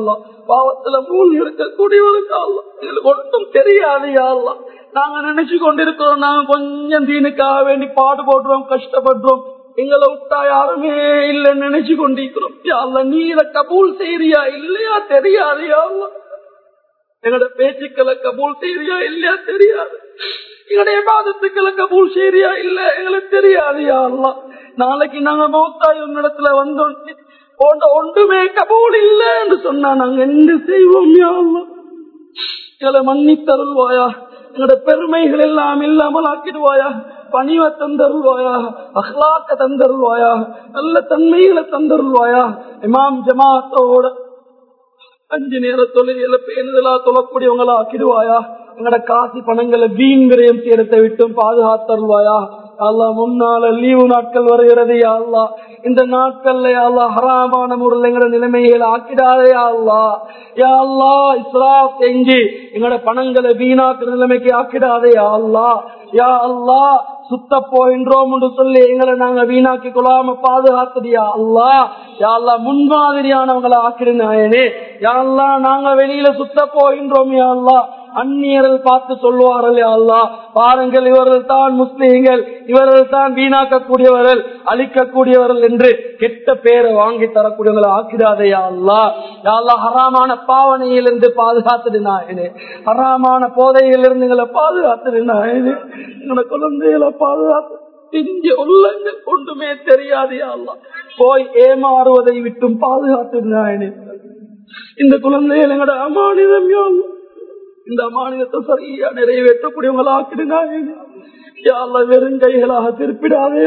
பாவத்துல மூழ்கி இருக்கக்கூடியவருக்கு அல்லா எங்களுக்கு ஒன்றும் தெரியாது அல்லா நாங்க நினைச்சு கொண்டிருக்கிறோம் நாங்க கொஞ்சம் தீனுக்காக வேண்டி பாடுபடுறோம் கஷ்டப்படுறோம் எங்களை விட்டா யாருமே இல்லைன்னு நினைச்சு கொண்டிருக்கிறோம் யாழ்ல நீ இதை கபூல் செய்யறியா இல்லையா தெரியாது யாழ்லா எங்களோட பேச்சுக்களை கபூல் செய்யறியா இல்லையா தெரியாது எங்களுடைய பாதத்துக்களை கபூல் செய்யறியா இல்ல எங்களுக்கு தெரியாது யாழ்லா நாளைக்கு நாங்க மௌத்தாய் உன்னிடத்துல வந்தோம் போன்ற ஒன்றுமே கபூல் இல்லை என்று சொன்னா நாங்க என்ன செய்வோம் யாழ்லா எங்களை மன்னித்தருள்வாயா எங்களோட பெருமைகள் எல்லாம் இல்லாமல் ஆக்கிடுவாயா பணிவை தந்தருள்வாயா அஹ்லாக்க தந்தருள்வாயா நல்ல தன்மைகளை தந்தருள்வாயா இமாம் ஜமாத்தோட அஞ்சு நேர தொழில பேணுதலா தொழக்கூடியவங்களா ஆக்கிடுவாயா எங்கட காசு பணங்களை வீண் விரயம் செய்யறதை விட்டும் பாதுகாத்தருள்வாயா அல்லா முன்னால லீவு நாட்கள் வருகிறது அல்லா இந்த நாட்கள்ல அல்லா ஹராமான முறையில் எங்கட நிலைமைகளை ஆக்கிடாதே அல்லா யா அல்லா இஸ்ரா செஞ்சு எங்கட பணங்களை வீணாக்குற நிலைமைக்கு ஆக்கிடாதே அல்லா யா அல்லா சுத்த போகின்றோம் என்று சொல்லி எங்களை நாங்க வீணாக்கி கொள்ளாம பாதுகாத்ததியா அல்லா யாழ்லா முன்மாதிரியானவங்களை ஆக்கிருந்தாயனே யாழ்லா நாங்க வெளியில சுத்த போகின்றோம் யாழ்லா அந்நியர்கள் பார்த்து சொல்லுவார்கள் அல்லா பாருங்கள் இவர்கள் தான் முஸ்லீம்கள் இவர்கள் தான் வீணாக்கக்கூடியவர்கள் அழிக்கக்கூடியவர்கள் என்று கெட்ட பேரை வாங்கி தரக்கூடியவங்களை ஆக்கிடாதையா அல்லா யாழ்லா ஹராமான பாவனையிலிருந்து பாதுகாத்துடுனாயனே ஹராமான போதையிலிருந்து எங்களை பாதுகாத்துடுனாயனே எங்களை குழந்தைகளை பாதுகாத்து பிஞ்ச உள்ளங்கள் ஒன்றுமே தெரியாது அல்லா போய் ஏமாறுவதை விட்டும் பாதுகாத்துடுனாயனே இந்த குழந்தைகள் எங்களோட அமானிதம் யாழ்லா இந்த அமானிதத்தை சரியா நிறைவேற்றக்கூடியவங்களா ஆக்கிடுங்க வெறும் கைகளாக திருப்பிடாதே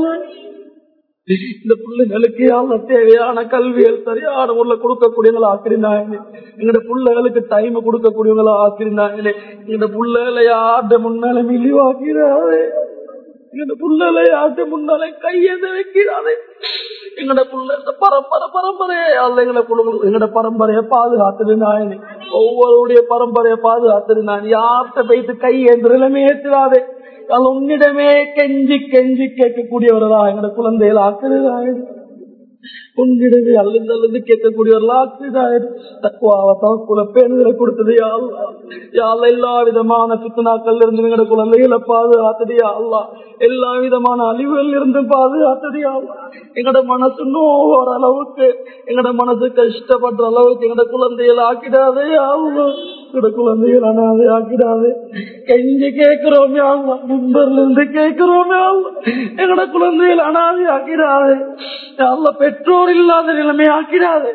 இந்த பிள்ளைகளுக்கு யாழ்ல தேவையான கல்விகள் சரியான முறையில் கொடுக்கக்கூடியவங்களா ஆக்கிருந்தாங்க எங்கட பிள்ளைகளுக்கு டைம் கொடுக்கக்கூடியவங்களா ஆக்கிருந்தாங்க எங்கட பிள்ளைகளை யார்ட முன்னால மிளிவாக்கிறாதே எங்கட பிள்ளைகளை யார்ட முன்னாலே கையெழுத வைக்கிறாதே எங்கட புள்ள பரம்பரை பரம்பரையே அல்ல எங்கட குடும்பம் எங்கட பரம்பரைய பாதுகாத்துடு நாயனே ஒவ்வொருடைய பரம்பரைய பாதுகாத்துடு நான் யார்கிட்ட போயிட்டு கை என்று நிலைமை ஏற்றுறாதே உன்னிடமே கெஞ்சி கெஞ்சி கேட்கக்கூடியவர்களா எங்கட குழந்தைகள் ஆக்குறாங்க உன்னிடமே அல்லது அல்லது கேட்கக்கூடியவர்களா ஆக்குறாரு தக்குவாவ தவக்குல பேணுதலை கொடுத்தது யாழ்ல எல்லா விதமான பித்தனாக்கள் இருந்து எங்கட குழந்தைகளை பாதுகாத்தது யாழ்லா எல்லா விதமான அழிவுகள் இருந்து பாதுகாத்தது யாழ்லா எங்கட மனசு நோவர அளவுக்கு எங்கட மனசு கஷ்டப்படுற அளவுக்கு எங்கட குழந்தைகள் ஆக்கிடாதே எங்கட குழந்தைகள் அனாதை ஆக்கிடாதே கெஞ்சி கேட்கிறோம் யாழ்லா முன்பர்ல இருந்து கேட்கிறோம் யாழ்லா எங்கட குழந்தைகள் அனாதை ஆக்கிடாதே யாழ்லா பெற்றோர் இல்லாத நிலைமை ஆக்கிடாதே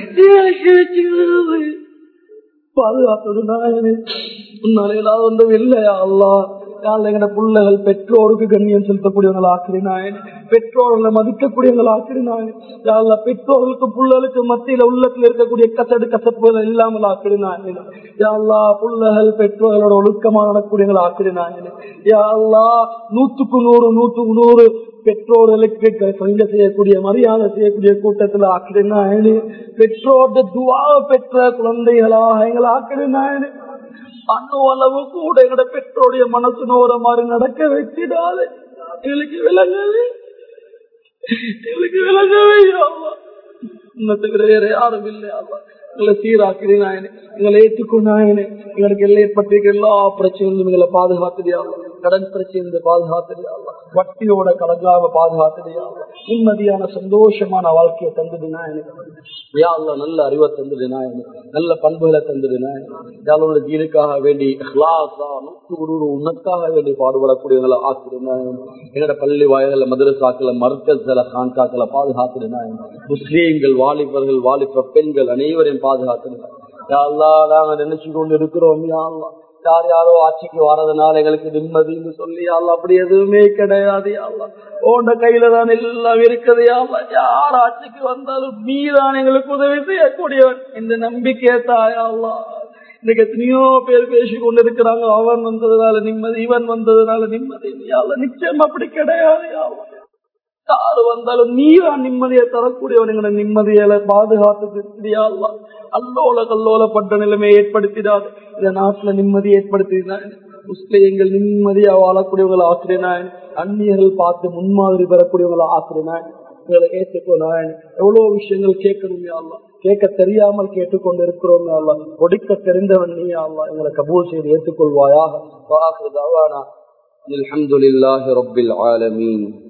பாதுகாத்தது நாயனே உன்னால ஏதாவது ஒன்றும் இல்லையா அல்லா எங்கட பிள்ளைகள் பெற்றோருக்கு கண்ணியம் செலுத்தக்கூடியவங்களா ஆக்கிரினாயன் பெற்றோர்களை மதிக்கக்கூடியவங்களா ஆக்கிரினாயன் யாழ்ல பெற்றோர்களுக்கு பிள்ளைகளுக்கு மத்தியில உள்ளத்துல இருக்கக்கூடிய கசடு கசப்புகள் இல்லாமல் ஆக்கிரினாயன் யாழ்லா பிள்ளைகள் பெற்றோர்களோட ஒழுக்கமா நடக்கூடியவங்களா ஆக்கிரினாயன் யாழ்லா நூத்துக்கு நூறு நூத்துக்கு நூறு பெற்றோர்களுக்கு பங்கு செய்யக்கூடிய மரியாதை செய்யக்கூடிய கூட்டத்தில் ஆக்கிடுனாயனே பெற்றோர்த துவாவை பெற்ற குழந்தைகளாக எங்களை ஆக்கிடுனாயனே அண்ணு அளவு கூட எங்கட பெற்றோடைய மனசு நோற மாதிரி நடக்க வச்சிடாது எங்களுக்கு விளங்கவே எங்களுக்கு விளங்கவே இன்னத்துக்கு வேற யாரும் இல்லை எங்களை சீராக்கிறேன் எங்களை ஏற்றுக்கொண்டாயனே எங்களுக்கு எல்லாம் ஏற்பட்டிருக்க எல்லா பிரச்சனையும் எங்களை பாதுகாத்துடையாகும் கடன் பிரச்சனை பாதுகாத்துடையாகும் வட்டியோட கடங்காம பாதுகாத்துடையாகும் நிம்மதியான சந்தோஷமான வாழ்க்கையை தந்துடுனா எனக்கு யாழ்ல நல்ல அறிவை தந்துடுனா நல்ல பண்புகளை தந்துடுனா யாழோட ஜீனுக்காக வேண்டி உனக்காக வேண்டி பாடுபடக்கூடியவங்களை ஆக்கிடுனா எங்களோட பள்ளி வாயில மதுரசாக்களை மர்க்கஸ்ல கான்காக்களை பாதுகாத்துடுனா முஸ்லீம்கள் வாலிபர்கள் வாலிப பெண்கள் அனைவரையும் பாதுகாத்துடுனா யாழ்லா நாங்க நினைச்சு கொண்டு இருக்கிறோம் யாழ்லா யார் யாரோ ஆட்சிக்கு வர்றதுனால எங்களுக்கு நிம்மதினு சொல்லி யாழ்லா அப்படி எதுவுமே கிடையாது யாழ்லா ஓண்ட கையில தான் எல்லாம் இருக்குது யாழ்லா யார் ஆட்சிக்கு வந்தாலும் நீதான் எங்களுக்கு உதவி செய்யக்கூடியவன் இந்த நம்பிக்கை தாயாள்லா இன்னைக்கு எத்தனையோ பேர் பேசி கொண்டு இருக்கிறாங்க அவன் வந்ததுனால நிம்மதி இவன் வந்ததுனால நிம்மதி யாழ்லா நிச்சயம் அப்படி கிடையாது யாழ்லா யாரு வந்தாலும் நீதான் நிம்மதியை தரக்கூடியவன் எங்களை நிம்மதியில பாதுகாத்து அல்லோல கல்லோலப்பட்ட நிலைமையை ஏற்படுத்திடாது இந்த நாட்டுல நிம்மதி ஏற்படுத்தினான் முஸ்லிம்கள் நிம்மதியா வாழக்கூடியவங்களை ஆக்கினான் அந்நியர்கள் பார்த்து முன்மாதிரி பெறக்கூடியவங்களை ஆக்கினான் எங்களை ஏற்றுக்கோ நாயன் எவ்வளவு விஷயங்கள் கேட்கணும் அல்லா கேட்க தெரியாமல் கேட்டுக்கொண்டு இருக்கிறோம் அல்லா ஒடுக்க தெரிந்தவன் நீ அல்லா எங்களை கபூல் செய்து ஏற்றுக்கொள்வாயாக الحمد لله رب العالمين